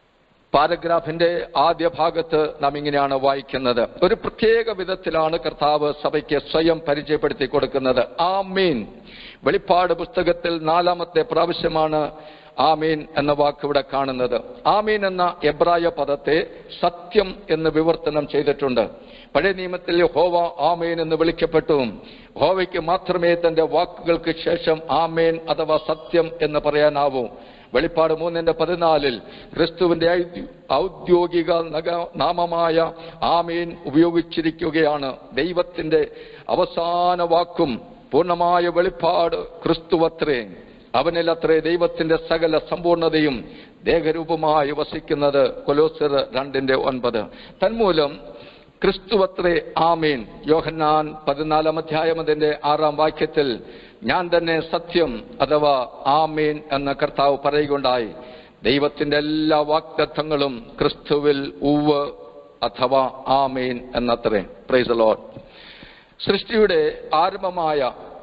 പാരഗ്രാഫിന്റെ ആദ്യ ഭാഗത്ത് നാം ഇങ്ങനെയാണ് വായിക്കുന്നത് ഒരു പ്രത്യേക വിധത്തിലാണ് കർത്താവ് സഭയ്ക്ക് സ്വയം പരിചയപ്പെടുത്തി കൊടുക്കുന്നത് ആമീൻ വെളിപ്പാട് പുസ്തകത്തിൽ നാലാമത്തെ പ്രാവശ്യമാണ് ആമീൻ എന്ന വാക്ക് ഇവിടെ കാണുന്നത് ആമീൻ എന്ന എബ്രായ പദത്തെ സത്യം എന്ന് വിവർത്തനം ചെയ്തിട്ടുണ്ട് പഴയ നിയമത്തിൽ ഹോവ ആമേൻ എന്ന് വിളിക്കപ്പെട്ടു ഹോവയ്ക്ക് മാത്രമേ തന്റെ വാക്കുകൾക്ക് ശേഷം ആമേൻ അഥവാ സത്യം എന്ന് പറയാനാവൂ വെളിപ്പാട് മൂന്നിന്റെ പതിനാലിൽ ക്രിസ്തുവിന്റെ ഐ- ഔദ്യോഗിക നഗ- നാമമായ ആമീൻ ഉപയോഗിച്ചിരിക്കുകയാണ് ദൈവത്തിന്റെ അവസാന വാക്കും പൂർണ്ണമായ വെളിപ്പാട് ക്രിസ്തുവത്രേ അവനിലത്രേ ദൈവത്തിന്റെ സകല സമ്പൂർണതയും ദേഹരൂപമായി വസിക്കുന്നത് കൊലോസിർ രണ്ടിന്റെ ഒൻപത് തന്മൂലം ക്രിസ്തുവത്രേ ആമീൻ യോഹന്നാൻ പതിനാലാം അധ്യായം അതിന്റെ ആറാം വാക്യത്തിൽ ഞാൻ തന്നെ സത്യം അഥവാ ആമീൻ എന്ന കർത്താവ് പറയുകയുണ്ടായി ദൈവത്തിന്റെ എല്ലാ വാക്തത്വങ്ങളും ക്രിസ്തുവിൽ ഉവ് അഥവാ ആമീൻ എന്നത്രേ പ്രൈസ് ലോഡ് സൃഷ്ടിയുടെ ആരംഭമായ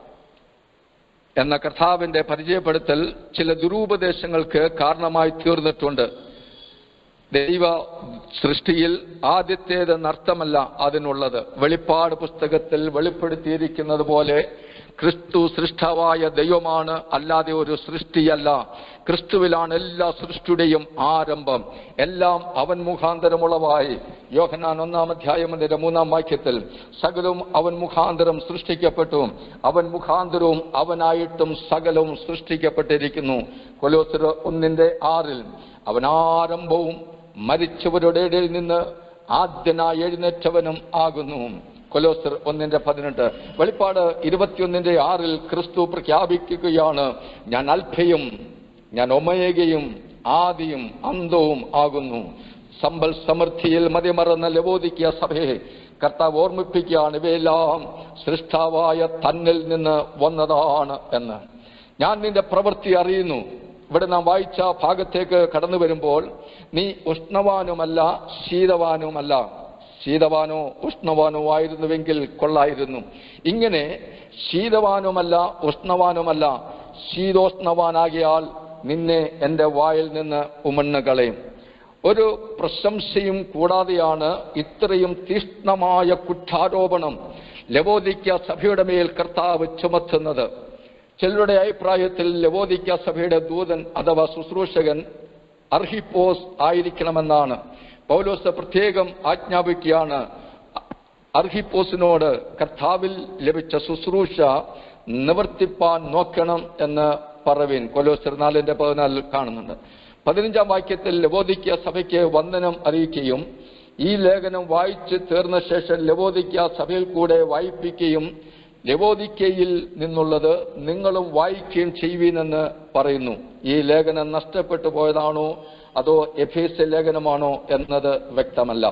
എന്ന കർത്താവിന്റെ പരിചയപ്പെടുത്തൽ ചില ദുരൂപദേശങ്ങൾക്ക് കാരണമായി തീർന്നിട്ടുണ്ട് ദൈവ സൃഷ്ടിയിൽ ആദ്യത്തേതെന്നർത്ഥമല്ല അതിനുള്ളത് വെളിപ്പാട് പുസ്തകത്തിൽ വെളിപ്പെടുത്തിയിരിക്കുന്നത് പോലെ ക്രിസ്തു സൃഷ്ടാവായ ദൈവമാണ് അല്ലാതെ ഒരു സൃഷ്ടിയല്ല ക്രിസ്തുവിലാണ് എല്ലാ സൃഷ്ടിയുടെയും ആരംഭം എല്ലാം അവൻ മുഖാന്തരമുളവായി യോഹനാൻ ഒന്നാം അധ്യായം അതിന്റെ മൂന്നാം വാക്യത്തിൽ സകലവും അവൻ മുഖാന്തരം സൃഷ്ടിക്കപ്പെട്ടു അവൻ മുഖാന്തരവും അവനായിട്ടും സകലവും സൃഷ്ടിക്കപ്പെട്ടിരിക്കുന്നു കൊലോസിർ ഒന്നിന്റെ ആറിൽ അവൻ ആരംഭവും മരിച്ചവരുടെ ഇടയിൽ നിന്ന് ആദ്യനായി എഴുന്നേറ്റവനും ആകുന്നു കൊലോസർ ഒന്നിന്റെ പതിനെട്ട് വെളിപ്പാട് ഇരുപത്തിയൊന്നിന്റെ ആറിൽ ക്രിസ്തു പ്രഖ്യാപിക്കുകയാണ് ഞാൻ അൽഫയും ഞാൻ ഒമയകയും ആദിയും അന്തവും ആകുന്നു സമ്പൽ സമൃദ്ധിയിൽ മതിമറന്ന ലവോദിക്കിയ സഭയെ കർത്താവ് ഓർമ്മിപ്പിക്കുകയാണ് ഇവയെല്ലാം സൃഷ്ടാവായ തന്നിൽ നിന്ന് വന്നതാണ് എന്ന് ഞാൻ നിന്റെ പ്രവൃത്തി അറിയുന്നു ഇവിടെ നാം വായിച്ച ഭാഗത്തേക്ക് കടന്നു വരുമ്പോൾ നീ ഉഷ്ണവാനുമല്ല ശീതവാനുമല്ല ശീതവാനോ ഉഷ്ണവാനോ ആയിരുന്നുവെങ്കിൽ കൊള്ളായിരുന്നു ഇങ്ങനെ ശീതവാനുമല്ല ഉഷ്ണവാനുമല്ല ശീതോഷ്ണവാനാകിയാൽ നിന്നെ എൻ്റെ വായിൽ നിന്ന് ഉമണ്ണ് കളയും ഒരു പ്രശംസയും കൂടാതെയാണ് ഇത്രയും തീഷ്ണമായ കുറ്റാരോപണം ലവോദിക്ക സഭയുടെ മേൽ കർത്താവ് ചുമത്തുന്നത് ചിലരുടെ അഭിപ്രായത്തിൽ ലവോദിക്ക സഭയുടെ ദൂതൻ അഥവാ ശുശ്രൂഷകൻ അർഹിപ്പോസ് ആയിരിക്കണമെന്നാണ് പൗലോസ് പ്രത്യേകം ആജ്ഞാപിക്കുകയാണ് അർഹിപ്പോസിനോട് കർത്താവിൽ ലഭിച്ച ശുശ്രൂഷ നിവർത്തിപ്പാൻ നോക്കണം എന്ന് പറവീൻ കൊലോസർ നാലിന്റെ പതിനാലിൽ കാണുന്നുണ്ട് പതിനഞ്ചാം വാക്യത്തിൽ ലവോദിക്ക സഭയ്ക്ക് വന്ദനം അറിയിക്കുകയും ഈ ലേഖനം വായിച്ച് തീർന്ന ശേഷം ലവോദിക്ക സഭയിൽ കൂടെ വായിപ്പിക്കുകയും ലവോദിക്കയിൽ നിന്നുള്ളത് നിങ്ങളും വായിക്കുകയും ചെയ്യുവീനെന്ന് പറയുന്നു ഈ ലേഖനം നഷ്ടപ്പെട്ടു പോയതാണോ അതോ എഫേസ് ലേഖനമാണോ എന്നത് വ്യക്തമല്ല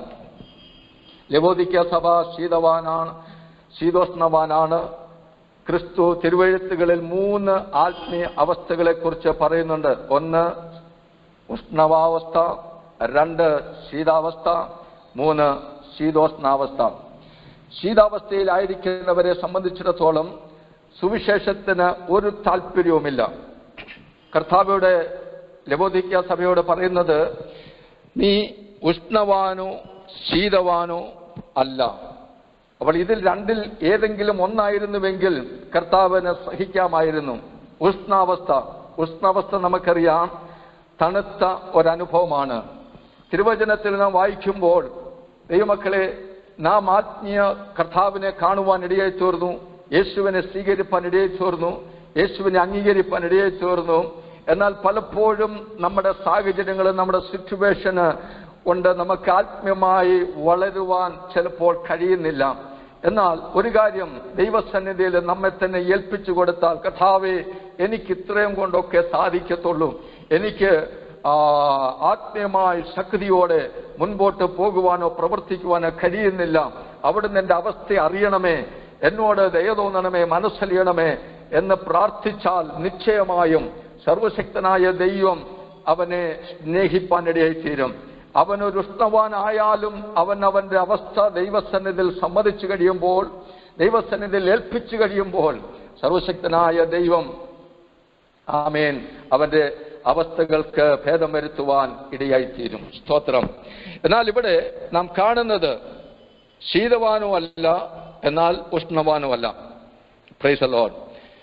ലവോദിക്ക സഭ ശീതവാനാണ് ശീതോഷ്ണവാനാണ് ക്രിസ്തു തിരുവഴുത്തുകളിൽ മൂന്ന് ആത്മീയ അവസ്ഥകളെക്കുറിച്ച് പറയുന്നുണ്ട് ഒന്ന് ഉഷ്ണവാവസ്ഥ രണ്ട് ശീതാവസ്ഥ മൂന്ന് ശീതോഷ്ണാവസ്ഥ ശീതാവസ്ഥയിലായിരിക്കുന്നവരെ സംബന്ധിച്ചിടത്തോളം സുവിശേഷത്തിന് ഒരു താല്പര്യവുമില്ല കർത്താവയുടെ ലബോദിക്ക സഭയോട് പറയുന്നത് നീ ഉഷ്ണവാനോ ശീതവാനോ അല്ല അപ്പോൾ ഇതിൽ രണ്ടിൽ ഏതെങ്കിലും ഒന്നായിരുന്നുവെങ്കിൽ കർത്താവിന് സഹിക്കാമായിരുന്നു ഉഷ്ണാവസ്ഥ ഉഷ്ണാവസ്ഥ നമുക്കറിയാം തണുത്ത ഒരനുഭവമാണ് തിരുവചനത്തിൽ നാം വായിക്കുമ്പോൾ ദൈവമക്കളെ നാം ആത്മീയ കർത്താവിനെ കാണുവാൻ ഇടയായി തീർന്നു യേശുവിനെ സ്വീകരിപ്പാൻ ഇടയായി തീർന്നു യേശുവിനെ അംഗീകരിപ്പാൻ ഇടയായി തീർന്നു എന്നാൽ പലപ്പോഴും നമ്മുടെ സാഹചര്യങ്ങൾ നമ്മുടെ സിറ്റുവേഷന് കൊണ്ട് നമുക്ക് ആത്മീയമായി വളരുവാൻ ചിലപ്പോൾ കഴിയുന്നില്ല എന്നാൽ ഒരു കാര്യം ദൈവസന്നിധിയിൽ നമ്മെ തന്നെ ഏൽപ്പിച്ചു കൊടുത്താൽ കഥാവെ എനിക്ക് ഇത്രയും കൊണ്ടൊക്കെ സാധിക്കത്തുള്ളൂ എനിക്ക് ആ, ആത്മീയമായി ശക്തിയോടെ മുൻപോട്ട് പോകുവാനോ പ്രവർത്തിക്കുവാനോ കഴിയുന്നില്ല അവിടുന്ന് എൻ്റെ അവസ്ഥ അറിയണമേ എന്നോട് ദയ തോന്നണമേ മനസ്സലിയണമേ എന്ന് പ്രാർത്ഥിച്ചാൽ നിശ്ചയമായും സർവശക്തനായ ദൈവം അവനെ സ്നേഹിപ്പാനിടയായി തീരും അവനൊരു ഉഷ്ണവാനായാലും അവൻ അവന്റെ അവസ്ഥ ദൈവസന്നിധിയിൽ സമ്മതിച്ചു കഴിയുമ്പോൾ ദൈവസന്നിധിയിൽ ഏൽപ്പിച്ചു കഴിയുമ്പോൾ സർവശക്തനായ ദൈവം ആമേൻ അവന്റെ അവസ്ഥകൾക്ക് ഭേദം വരുത്തുവാൻ ഇടയായിത്തീരും സ്തോത്രം എന്നാൽ ഇവിടെ നാം കാണുന്നത് ശീതവാനോ അല്ല എന്നാൽ ഉഷ്ണവാനോ അല്ല പ്രൈസ് ലോഡ്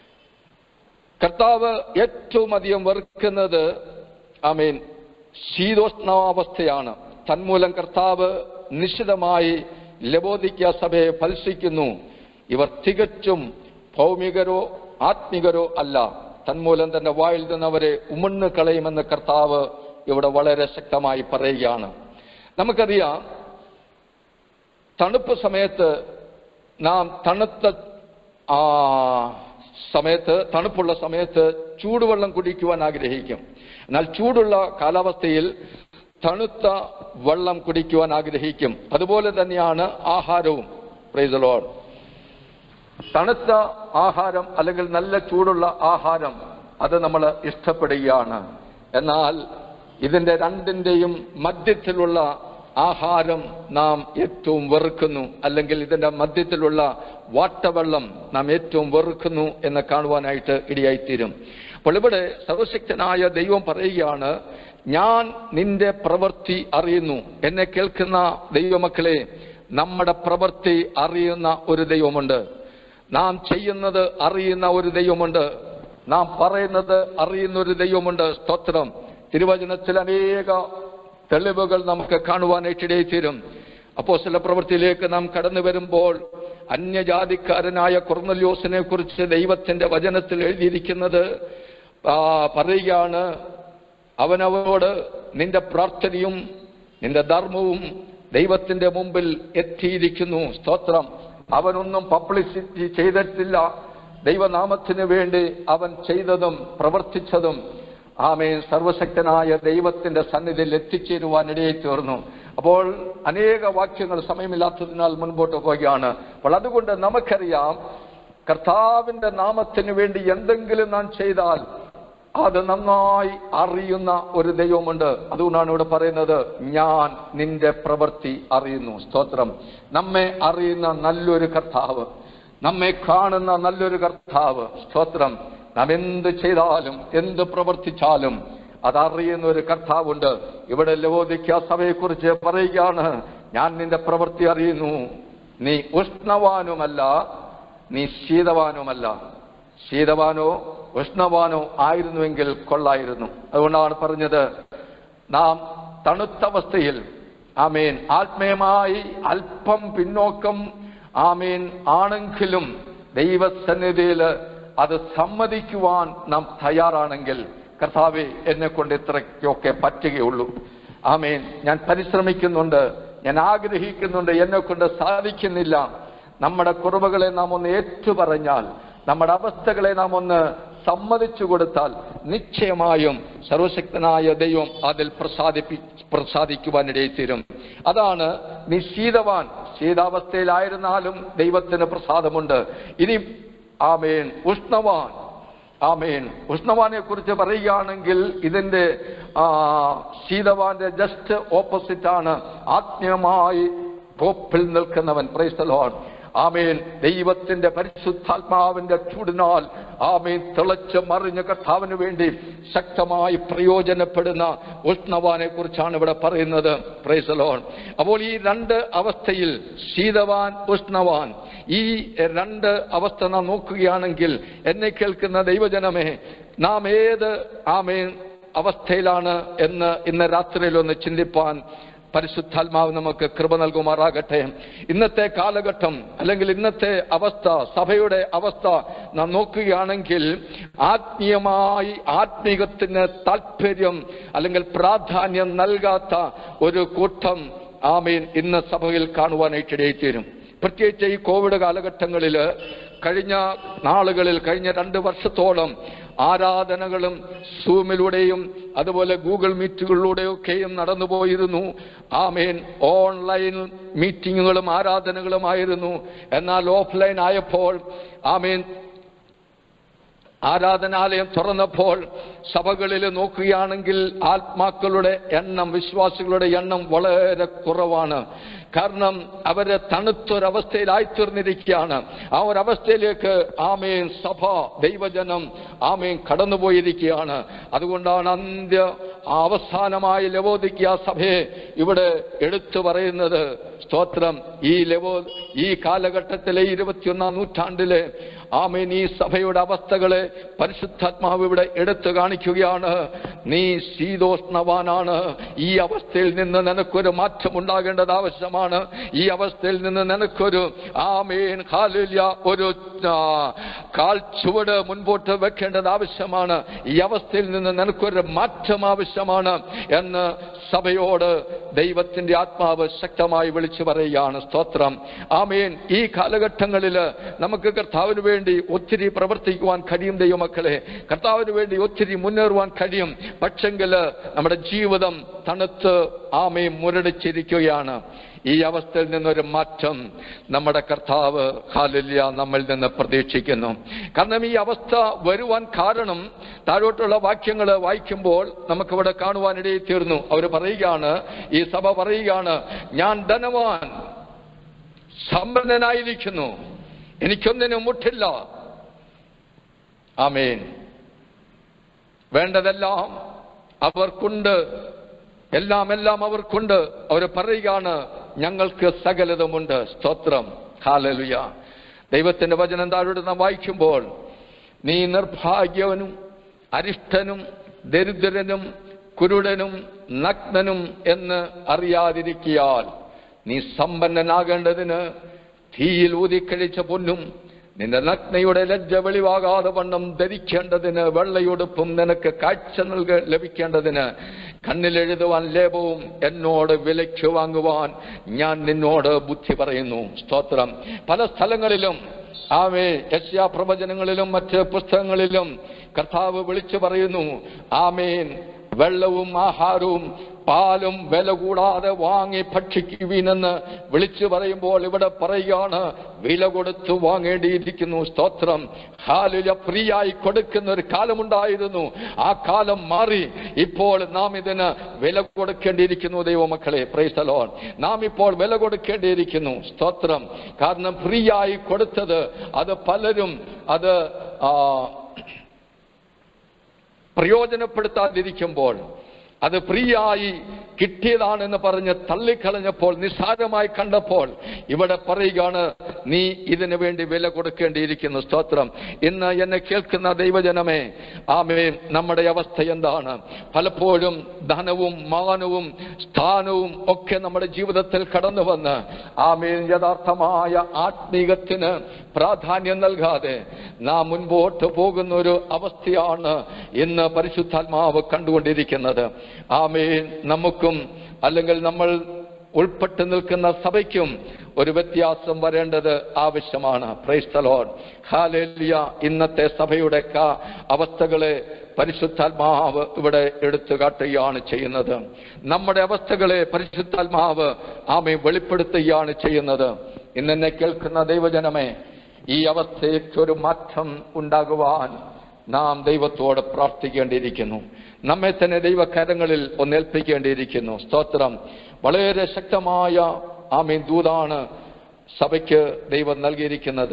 കർത്താവ് ഏറ്റവും അധികം വെറുക്കുന്നത് ഐ മീൻ ശീതോഷ്ണാവസ്ഥയാണ് തന്മൂലം കർത്താവ് നിശ്ചിതമായി ലബോദിക്ക സഭയെ ഫൽസിക്കുന്നു ഇവർ തികച്ചും ഭൗമികരോ ആത്മികരോ അല്ല തന്മൂലം തന്റെ വായിൽ നിന്ന് അവരെ ഉമണ്ണ് കളയുമെന്ന് കർത്താവ് ഇവിടെ വളരെ ശക്തമായി പറയുകയാണ് നമുക്കറിയാം തണുപ്പ് സമയത്ത് നാം തണുത്ത ആ സമയത്ത് തണുപ്പുള്ള സമയത്ത് ചൂടുവെള്ളം കുടിക്കുവാൻ ആഗ്രഹിക്കും എന്നാൽ ചൂടുള്ള കാലാവസ്ഥയിൽ തണുത്ത വെള്ളം കുടിക്കുവാൻ ആഗ്രഹിക്കും അതുപോലെ തന്നെയാണ് ആഹാരവും പ്രൈസലോൺ തണുത്ത ആഹാരം അല്ലെങ്കിൽ നല്ല ചൂടുള്ള ആഹാരം അത് നമ്മൾ ഇഷ്ടപ്പെടുകയാണ് എന്നാൽ ഇതിന്റെ രണ്ടിന്റെയും മധ്യത്തിലുള്ള ആഹാരം നാം ഏറ്റവും വെറുക്കുന്നു അല്ലെങ്കിൽ ഇതിന്റെ മധ്യത്തിലുള്ള വാട്ടവെള്ളം നാം ഏറ്റവും വെറുക്കുന്നു എന്ന് കാണുവാനായിട്ട് ഇടയായിത്തീരും അപ്പോൾ ഇവിടെ സർവശക്തനായ ദൈവം പറയുകയാണ് ഞാൻ നിന്റെ പ്രവൃത്തി അറിയുന്നു എന്നെ കേൾക്കുന്ന ദൈവമക്കളെ നമ്മുടെ പ്രവൃത്തി അറിയുന്ന ഒരു ദൈവമുണ്ട് നാം ചെയ്യുന്നത് അറിയുന്ന ഒരു ദൈവമുണ്ട് നാം പറയുന്നത് അറിയുന്ന ഒരു ദൈവമുണ്ട് സ്തോത്രം തിരുവചനത്തിൽ അനേക തെളിവുകൾ നമുക്ക് കാണുവാനായിട്ട് ഇടയിത്തീരും അപ്പോ ചില പ്രവൃത്തിയിലേക്ക് നാം കടന്നു വരുമ്പോൾ അന്യജാതിക്കാരനായ കൊർന്നല്യോസിനെ കുറിച്ച് ദൈവത്തിന്റെ വചനത്തിൽ എഴുതിയിരിക്കുന്നത് ആ, പറയുകയാണ് അവനവനോട് നിന്റെ പ്രാർത്ഥനയും നിന്റെ ധർമ്മവും ദൈവത്തിന്റെ മുമ്പിൽ എത്തിയിരിക്കുന്നു സ്തോത്രം അവനൊന്നും പബ്ലിസിറ്റി ചെയ്തിട്ടില്ല ദൈവനാമത്തിന് വേണ്ടി അവൻ ചെയ്തതും പ്രവർത്തിച്ചതും ആമേൻ സർവശക്തനായ ദൈവത്തിന്റെ സന്നിധിയിൽ എത്തിച്ചേരുവാൻ ഇടയിൽ തീർന്നു അപ്പോൾ അനേക വാക്യങ്ങൾ സമയമില്ലാത്തതിനാൽ മുൻപോട്ട് പോവുകയാണ് അപ്പോൾ അതുകൊണ്ട് നമുക്കറിയാം കർത്താവിന്റെ നാമത്തിന് വേണ്ടി എന്തെങ്കിലും നാം ചെയ്താൽ അത് നന്നായി അറിയുന്ന ഒരു ദൈവമുണ്ട് അതുകൊണ്ടാണ് ഇവിടെ പറയുന്നത് ഞാൻ നിന്റെ പ്രവൃത്തി അറിയുന്നു സ്തോത്രം നമ്മെ അറിയുന്ന നല്ലൊരു കർത്താവ് നമ്മെ കാണുന്ന നല്ലൊരു കർത്താവ് സ്തോത്രം നാം എന്ത് ചെയ്താലും എന്ത് പ്രവർത്തിച്ചാലും അതറിയുന്ന ഒരു കർത്താവുണ്ട് ഇവിടെ ലവോദിക്ക സഭയെക്കുറിച്ച് പറയുകയാണ് ഞാൻ നിന്റെ പ്രവൃത്തി അറിയുന്നു നീ ഉഷ്ണവാനുമല്ല നീ ശീതവാനുമല്ല ശീതവാനോ ഉഷ്ണവാനോ ആയിരുന്നുവെങ്കിൽ കൊള്ളായിരുന്നു അതുകൊണ്ടാണ് പറഞ്ഞത് നാം തണുത്തവസ്ഥയിൽ ആമേൻ ആത്മീയമായി അല്പം പിന്നോക്കം ആമേൻ ആണെങ്കിലും ദൈവസന്നിധിയിൽ അത് സമ്മതിക്കുവാൻ നാം തയ്യാറാണെങ്കിൽ കർത്താവെ എന്നെ കൊണ്ട് ഇത്രയ്ക്കൊക്കെ പറ്റുകയുള്ളൂ ആമേൻ ഞാൻ പരിശ്രമിക്കുന്നുണ്ട് ഞാൻ ആഗ്രഹിക്കുന്നുണ്ട് എന്നെ കൊണ്ട് സാധിക്കുന്നില്ല നമ്മുടെ കുറവുകളെ നാം ഒന്ന് ഏറ്റുപറഞ്ഞാൽ നമ്മുടെ അവസ്ഥകളെ നാം ഒന്ന് സമ്മതിച്ചു കൊടുത്താൽ നിശ്ചയമായും സർവശക്തനായ ദൈവം അതിൽ പ്രസാദിപ്പി പ്രസാദിക്കുവാനിടയിൽ അതാണ് നീ ശീതവാൻ ശീതാവസ്ഥയിലായിരുന്നാലും ദൈവത്തിന് പ്രസാദമുണ്ട് ഇനി ആമേൻ ഉഷ്ണവാൻ ആമേൻ ഉഷ്ണവാനെ കുറിച്ച് പറയുകയാണെങ്കിൽ ഇതിന്റെ ആ, ശീതവാന്റെ ജസ്റ്റ് ഓപ്പോസിറ്റ് ആണ് ആത്മീയമായി ടോപ്പിൽ നിൽക്കുന്നവൻ പ്രൈസ്തലോൺ ആമേൻ ദൈവത്തിന്റെ പരിശുദ്ധാത്മാവിന്റെ ചൂടിനാൽ ആമേൻ തിളച്ച് മറിഞ്ഞ കർത്താവിന് വേണ്ടി ശക്തമായി പ്രയോജനപ്പെടുന്ന ഉഷ്ണവാനെ കുറിച്ചാണ് ഇവിടെ പറയുന്നത് പ്രൈസലോൺ അപ്പോൾ ഈ രണ്ട് അവസ്ഥയിൽ ശീതവാൻ ഉഷ്ണവാൻ ഈ രണ്ട് അവസ്ഥ നാം നോക്കുകയാണെങ്കിൽ എന്നെ കേൾക്കുന്ന ദൈവജനമേ നാം ഏത് ആമേൻ അവസ്ഥയിലാണ് എന്ന് ഇന്ന് രാത്രിയിൽ ഒന്ന് ചിന്തിപ്പാൻ പരിശുദ്ധാത്മാവ് നമുക്ക് കൃപ നൽകുമാറാകട്ടെ ഇന്നത്തെ കാലഘട്ടം അല്ലെങ്കിൽ ഇന്നത്തെ അവസ്ഥ സഭയുടെ അവസ്ഥ നാം നോക്കുകയാണെങ്കിൽ ആത്മീയമായി ആത്മീകത്തിന് താല്പര്യം അല്ലെങ്കിൽ പ്രാധാന്യം നൽകാത്ത ഒരു കൂട്ടം ആമീൻ ഇന്ന് സഭയിൽ കാണുവാനായിട്ട് ഇടയിത്തീരും പ്രത്യേകിച്ച് ഈ കോവിഡ് കാലഘട്ടങ്ങളിൽ കഴിഞ്ഞ നാളുകളിൽ കഴിഞ്ഞ രണ്ട് വർഷത്തോളം ആരാധനകളും സൂമിലൂടെയും അതുപോലെ ഗൂഗിൾ മീറ്റുകളിലൂടെയൊക്കെയും നടന്നുപോയിരുന്നു ആമേൻ ഓൺലൈൻ മീറ്റിങ്ങുകളും ആരാധനകളുമായിരുന്നു എന്നാൽ ഓഫ്ലൈൻ ആയപ്പോൾ ആമേൻ ആരാധനാലയം തുറന്നപ്പോൾ സഭകളിൽ നോക്കുകയാണെങ്കിൽ ആത്മാക്കളുടെ എണ്ണം വിശ്വാസികളുടെ എണ്ണം വളരെ കുറവാണ് കാരണം അവര് തണുത്തൊരവസ്ഥയിലായിത്തീർന്നിരിക്കുകയാണ് ആ ഒരവസ്ഥയിലേക്ക് ആമേൻ സഭ ദൈവജനം ആമേൻ കടന്നുപോയിരിക്കുകയാണ് അതുകൊണ്ടാണ് അന്ത്യ അവസാനമായ ലവോദിക്കുക സഭയെ ഇവിടെ എടുത്തു പറയുന്നത് സ്തോത്രം ഈ ലവോ ഈ കാലഘട്ടത്തിലെ ഇരുപത്തിയൊന്നാം നൂറ്റാണ്ടിലെ ആമേൻ ഈ സഭയുടെ അവസ്ഥകളെ പരിശുദ്ധാത്മാവ് ഇവിടെ എടുത്തു കാണിക്കുകയാണ് നീ ശീതോഷ്ണവാനാണ് ഈ അവസ്ഥയിൽ നിന്ന് നിനക്കൊരു മാറ്റം ഉണ്ടാകേണ്ടത് ആവശ്യമാണ് ഈ അവസ്ഥയിൽ നിന്ന് നിനക്കൊരു ആമേൻ ഹാലില്ല ഒരു ആ, കാൽ ചുവട് മുൻപോട്ട് വെക്കേണ്ടത് ആവശ്യമാണ് ഈ അവസ്ഥയിൽ നിന്ന് നിനക്കൊരു മാറ്റം ആവശ്യമാണ് എന്ന് സഭയോട് ദൈവത്തിന്റെ ആത്മാവ് ശക്തമായി വിളിച്ചു പറയുകയാണ് സ്തോത്രം ആമേൻ ഈ കാലഘട്ടങ്ങളിൽ നമുക്ക് കർത്താവിന് വേണ്ടി ഒത്തിരി പ്രവർത്തിക്കുവാൻ കഴിയും ദൈവമക്കളെ കർത്താവിന് വേണ്ടി ഒത്തിരി മുന്നേറുവാൻ കഴിയും പക്ഷെങ്കിൽ നമ്മുടെ ജീവിതം തണുത്ത് ആമേ മുരടിച്ചിരിക്കുകയാണ് ഈ അവസ്ഥയിൽ നിന്നൊരു മാറ്റം നമ്മുടെ കർത്താവ് ഹാലില്ല നമ്മിൽ നിന്ന് പ്രതീക്ഷിക്കുന്നു കാരണം ഈ അവസ്ഥ വരുവാൻ കാരണം താഴോട്ടുള്ള വാക്യങ്ങൾ വായിക്കുമ്പോൾ നമുക്കിവിടെ കാണുവാനിടയിൽ തീർന്നു അവർ പറയുകയാണ് ഈ സഭ പറയുകയാണ് ഞാൻ ധനവാൻ സമ്പന്നനായിരിക്കുന്നു എനിക്കൊന്നിനും മുട്ടില്ല ആമേൻ വേണ്ടതെല്ലാം അവർക്കുണ്ട് എല്ലാം എല്ലാം അവർക്കുണ്ട് അവർ പറയുകയാണ് ഞങ്ങൾക്ക് സകലതുമുണ്ട് സ്തോത്രം ഹാലലുയ ദൈവത്തിന്റെ വചനം താഴോട്ട് നാം വായിക്കുമ്പോൾ നീ നിർഭാഗ്യവനും അരിഷ്ടനും ദരിദ്രനും കുരുടനും നഗ്നനും എന്ന് അറിയാതിരിക്കിയാൽ നീ സമ്പന്നനാകേണ്ടതിന് തീയിൽ ഊതിക്കഴിച്ച പൊന്നും നിന്റെ നഗ്നയുടെ ലജ്ജ വെളിവാകാതെ വണ്ണം ധരിക്കേണ്ടതിന് വെള്ളയുടുപ്പും നിനക്ക് കാഴ്ച നൽക ലഭിക്കേണ്ടതിന് കണ്ണിലെഴുതുവാൻ ലേപവും എന്നോട് വിലയ്ക്ക് വാങ്ങുവാൻ ഞാൻ നിന്നോട് ബുദ്ധി പറയുന്നു സ്തോത്രം പല സ്ഥലങ്ങളിലും ആമേ യശ്യാ പ്രവചനങ്ങളിലും മറ്റ് പുസ്തകങ്ങളിലും കർത്താവ് വിളിച്ചു പറയുന്നു ആമേൻ വെള്ളവും ആഹാരവും പാലും വില കൂടാതെ വാങ്ങി ഭക്ഷിക്കുവീനെന്ന് വിളിച്ചു പറയുമ്പോൾ ഇവിടെ പറയുകയാണ് വില കൊടുത്ത് വാങ്ങേണ്ടിയിരിക്കുന്നു സ്തോത്രം ഹാലില ഫ്രീയായി കൊടുക്കുന്ന ഒരു കാലമുണ്ടായിരുന്നു ആ കാലം മാറി ഇപ്പോൾ നാം ഇതിന് വില കൊടുക്കേണ്ടിയിരിക്കുന്നു ദൈവമക്കളെ പ്രൈസലോൺ നാം ഇപ്പോൾ വില കൊടുക്കേണ്ടിയിരിക്കുന്നു സ്തോത്രം കാരണം ഫ്രീയായി കൊടുത്തത് അത് പലരും അത് ആ പ്രയോജനപ്പെടുത്താതിരിക്കുമ്പോൾ അത് ഫ്രീയായി കിട്ടിയതാണെന്ന് പറഞ്ഞ് തള്ളിക്കളഞ്ഞപ്പോൾ നിസ്സാരമായി കണ്ടപ്പോൾ ഇവിടെ പറയുകയാണ് നീ ഇതിനു വേണ്ടി വില കൊടുക്കേണ്ടിയിരിക്കുന്നു സ്തോത്രം ഇന്ന് എന്നെ കേൾക്കുന്ന ദൈവജനമേ ആമേ നമ്മുടെ അവസ്ഥ എന്താണ് പലപ്പോഴും ധനവും മാനവും സ്ഥാനവും ഒക്കെ നമ്മുടെ ജീവിതത്തിൽ കടന്നു വന്ന് ആമേ യഥാർത്ഥമായ ആത്മീകത്തിന് പ്രാധാന്യം നൽകാതെ നാം മുൻപോട്ട് പോകുന്ന ഒരു അവസ്ഥയാണ് ഇന്ന് പരിശുദ്ധാത്മാവ് കണ്ടുകൊണ്ടിരിക്കുന്നത് ആമേൻ നമുക്കും അല്ലെങ്കിൽ നമ്മൾ ഉൾപ്പെട്ട് നിൽക്കുന്ന സഭയ്ക്കും ഒരു വ്യത്യാസം വരേണ്ടത് ആവശ്യമാണ് പ്രൈസ്തലോൺ ഹാലേലിയ ഇന്നത്തെ സഭയുടെ ക- അവസ്ഥകളെ പരിശുദ്ധാത്മാവ് ഇവിടെ എടുത്തു കാട്ടുകയാണ് ചെയ്യുന്നത് നമ്മുടെ അവസ്ഥകളെ പരിശുദ്ധാത്മാവ് ആമെ വെളിപ്പെടുത്തുകയാണ് ചെയ്യുന്നത് ഇന്നെന്നെ കേൾക്കുന്ന ദൈവജനമേ ഈ അവസ്ഥയ്ക്ക് ഒരു മാറ്റം ഉണ്ടാകുവാൻ നാം ദൈവത്തോട് പ്രാർത്ഥിക്കേണ്ടിയിരിക്കുന്നു നമ്മെ തന്നെ ദൈവകരങ്ങളിൽ ഒന്നേൽപ്പിക്കേണ്ടിയിരിക്കുന്നു സ്തോത്രം വളരെ ശക്തമായ ആമീൻ ദൂതാണ് സഭയ്ക്ക് ദൈവം നൽകിയിരിക്കുന്നത്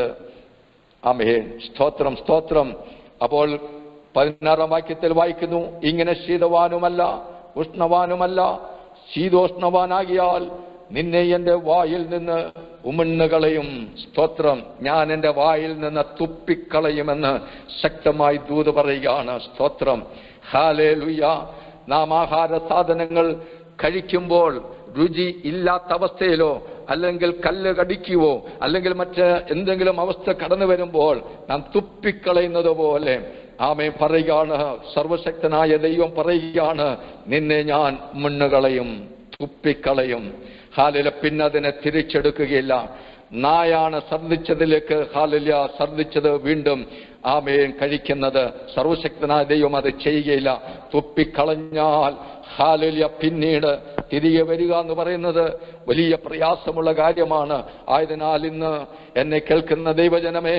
ആമേ സ്തോത്രം സ്തോത്രം അപ്പോൾ പതിനാറാം വാക്യത്തിൽ വായിക്കുന്നു ഇങ്ങനെ ശീതവാനുമല്ല ഉഷ്ണവാനുമല്ല ശീതോഷ്ണവാനാകിയാൽ നിന്നെ എന്റെ വായിൽ നിന്ന് ഉമിണ്ണുകളയും സ്തോത്രം ഞാൻ എന്റെ വായിൽ നിന്ന് തുപ്പിക്കളയുമെന്ന് ശക്തമായി ദൂത് പറയുകയാണ് സ്തോത്രം ഹാലേ ലുയ്യ നാം ആഹാര സാധനങ്ങൾ കഴിക്കുമ്പോൾ രുചി ഇല്ലാത്ത അവസ്ഥയിലോ അല്ലെങ്കിൽ കല്ല് കടിക്കുവോ അല്ലെങ്കിൽ മറ്റ് എന്തെങ്കിലും അവസ്ഥ കടന്നു വരുമ്പോൾ നാം തുപ്പിക്കളയുന്നത് പോലെ ആമേ പറയുകയാണ് സർവശക്തനായ ദൈവം പറയുകയാണ് നിന്നെ ഞാൻ മുണ്ണുകളയും തുപ്പിക്കളയും ഹാലില പിന്നെ അതിനെ തിരിച്ചെടുക്കുകയില്ല നായാണ് ഛർദ്ദിച്ചതിലേക്ക് ഹാലില ഛർദ്ദിച്ചത് വീണ്ടും ആമേൻ കഴിക്കുന്നത് സർവശക്തനായ ദൈവം അത് ചെയ്യുകയില്ല തുപ്പിക്കളഞ്ഞാൽ ഹാലില പിന്നീട് തിരികെ വരിക എന്ന് പറയുന്നത് വലിയ പ്രയാസമുള്ള കാര്യമാണ് ആയതിനാൽ ഇന്ന് എന്നെ കേൾക്കുന്ന ദൈവജനമേ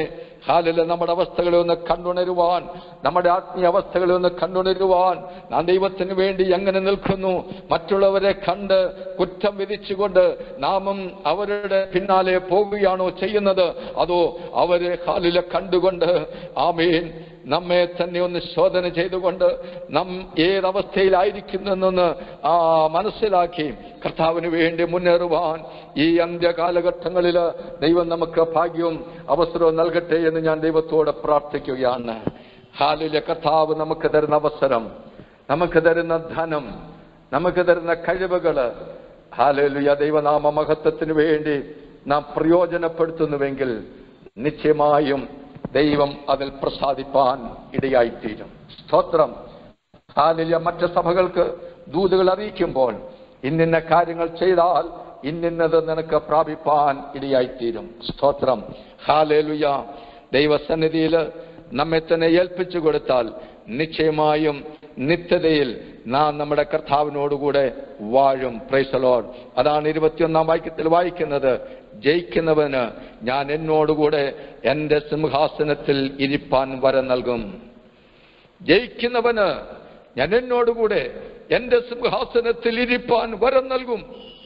ഹാലില് നമ്മുടെ അവസ്ഥകളെ ഒന്ന് കണ്ടുണരുവാൻ നമ്മുടെ ആത്മീയ അവസ്ഥകളെ ഒന്ന് കണ്ടുണരുവാൻ നാം ദൈവത്തിന് വേണ്ടി എങ്ങനെ നിൽക്കുന്നു മറ്റുള്ളവരെ കണ്ട് കുറ്റം വിധിച്ചുകൊണ്ട് നാമും അവരുടെ പിന്നാലെ പോവുകയാണോ ചെയ്യുന്നത് അതോ അവരെ ഹാലിലെ കണ്ടുകൊണ്ട് ആമേൻ നമ്മെ തന്നെ ഒന്ന് ശോധന ചെയ്തുകൊണ്ട് നാം ഏതവസ്ഥയിലായിരിക്കുന്നെന്ന് ആ മനസ്സിലാക്കി കർത്താവിന് വേണ്ടി മുന്നേറുവാൻ ഈ അന്ത്യ കാലഘട്ടങ്ങളിൽ ദൈവം നമുക്ക് ഭാഗ്യവും അവസരവും നൽകട്ടെ എന്ന് ഞാൻ ദൈവത്തോട് പ്രാർത്ഥിക്കുകയാണ് ഹാലിലെ കർത്താവ് നമുക്ക് തരുന്ന അവസരം നമുക്ക് തരുന്ന ധനം നമുക്ക് തരുന്ന കഴിവുകള് ഹാലലുയ ദൈവനാമ മഹത്വത്തിന് വേണ്ടി നാം പ്രയോജനപ്പെടുത്തുന്നുവെങ്കിൽ നിശ്ചയമായും ദൈവം അതിൽ പ്രസാദിപ്പാൻ ഇടയായിത്തീരും സ്തോത്രം ഹാലിയ മറ്റ് സഭകൾക്ക് ദൂതുകൾ അറിയിക്കുമ്പോൾ ഇന്നിന്ന കാര്യങ്ങൾ ചെയ്താൽ ഇന്നിന്നത് നിനക്ക് പ്രാപിപ്പാൻ ഇടയായിത്തീരും സ്തോത്രം ഹാലേലുയ ദൈവസന്നിധിയിൽ നമ്മെ തന്നെ ഏൽപ്പിച്ചു കൊടുത്താൽ നിശ്ചയമായും നിത്യതയിൽ നാം നമ്മുടെ കർത്താവിനോടുകൂടെ വാഴും പ്രൈസലോഡ് അതാണ് ഇരുപത്തിയൊന്നാം വാക്യത്തിൽ വായിക്കുന്നത് ജയിക്കുന്നവന് ഞാൻ എന്നോടുകൂടെ എന്റെ സിംഹാസനത്തിൽ ഇരിപ്പാൻ വരം നൽകും ജയിക്കുന്നവന് ഞാൻ എന്നോടുകൂടെ എന്റെ സിംഹാസനത്തിൽ ഇരിപ്പാൻ വരം നൽകും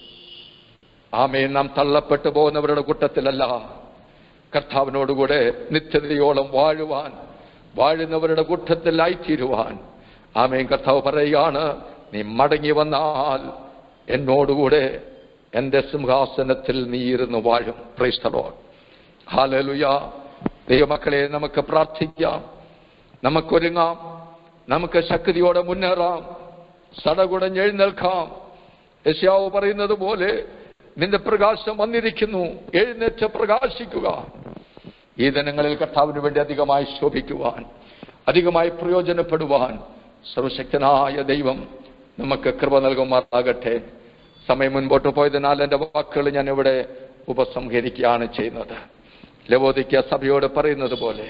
ആമേ നാം തള്ളപ്പെട്ടു പോകുന്നവരുടെ കൂട്ടത്തിലല്ല കർത്താവിനോടുകൂടെ നിത്യതയോളം വാഴുവാൻ വാഴുന്നവരുടെ കൂട്ടത്തിലായിത്തീരുവാൻ ആമേൻ കർത്താവ് പറയുകയാണ് നീ മടങ്ങി വന്നാൽ എന്നോടുകൂടെ എന്റെ സിംഹാസനത്തിൽ നീ ഇരുന്ന് വാഴും പ്രൈസ്തലോ ഹാലലുയ ദൈവമക്കളെ നമുക്ക് പ്രാർത്ഥിക്കാം നമുക്കൊരുങ്ങാം നമുക്ക് ശക്തിയോടെ മുന്നേറാം സടകുടഞ്ഞെഴുന്നേൽക്കാം യശാവ് പറയുന്നത് പോലെ നിന്റെ പ്രകാശം വന്നിരിക്കുന്നു എഴുന്നേറ്റ് പ്രകാശിക്കുക ഈ ദിനങ്ങളിൽ കർത്താവിന് വേണ്ടി അധികമായി ശോഭിക്കുവാൻ അധികമായി പ്രയോജനപ്പെടുവാൻ സർവശക്തനായ ദൈവം നമുക്ക് കൃപ നൽകുമാറാകട്ടെ സമയം മുൻപോട്ട് പോയതിനാൽ എൻ്റെ വാക്കുകൾ ഞാൻ ഇവിടെ ഉപസംഹരിക്കുകയാണ് ചെയ്യുന്നത് ലവോദിക്ക സഭയോട് പറയുന്നത് പോലെ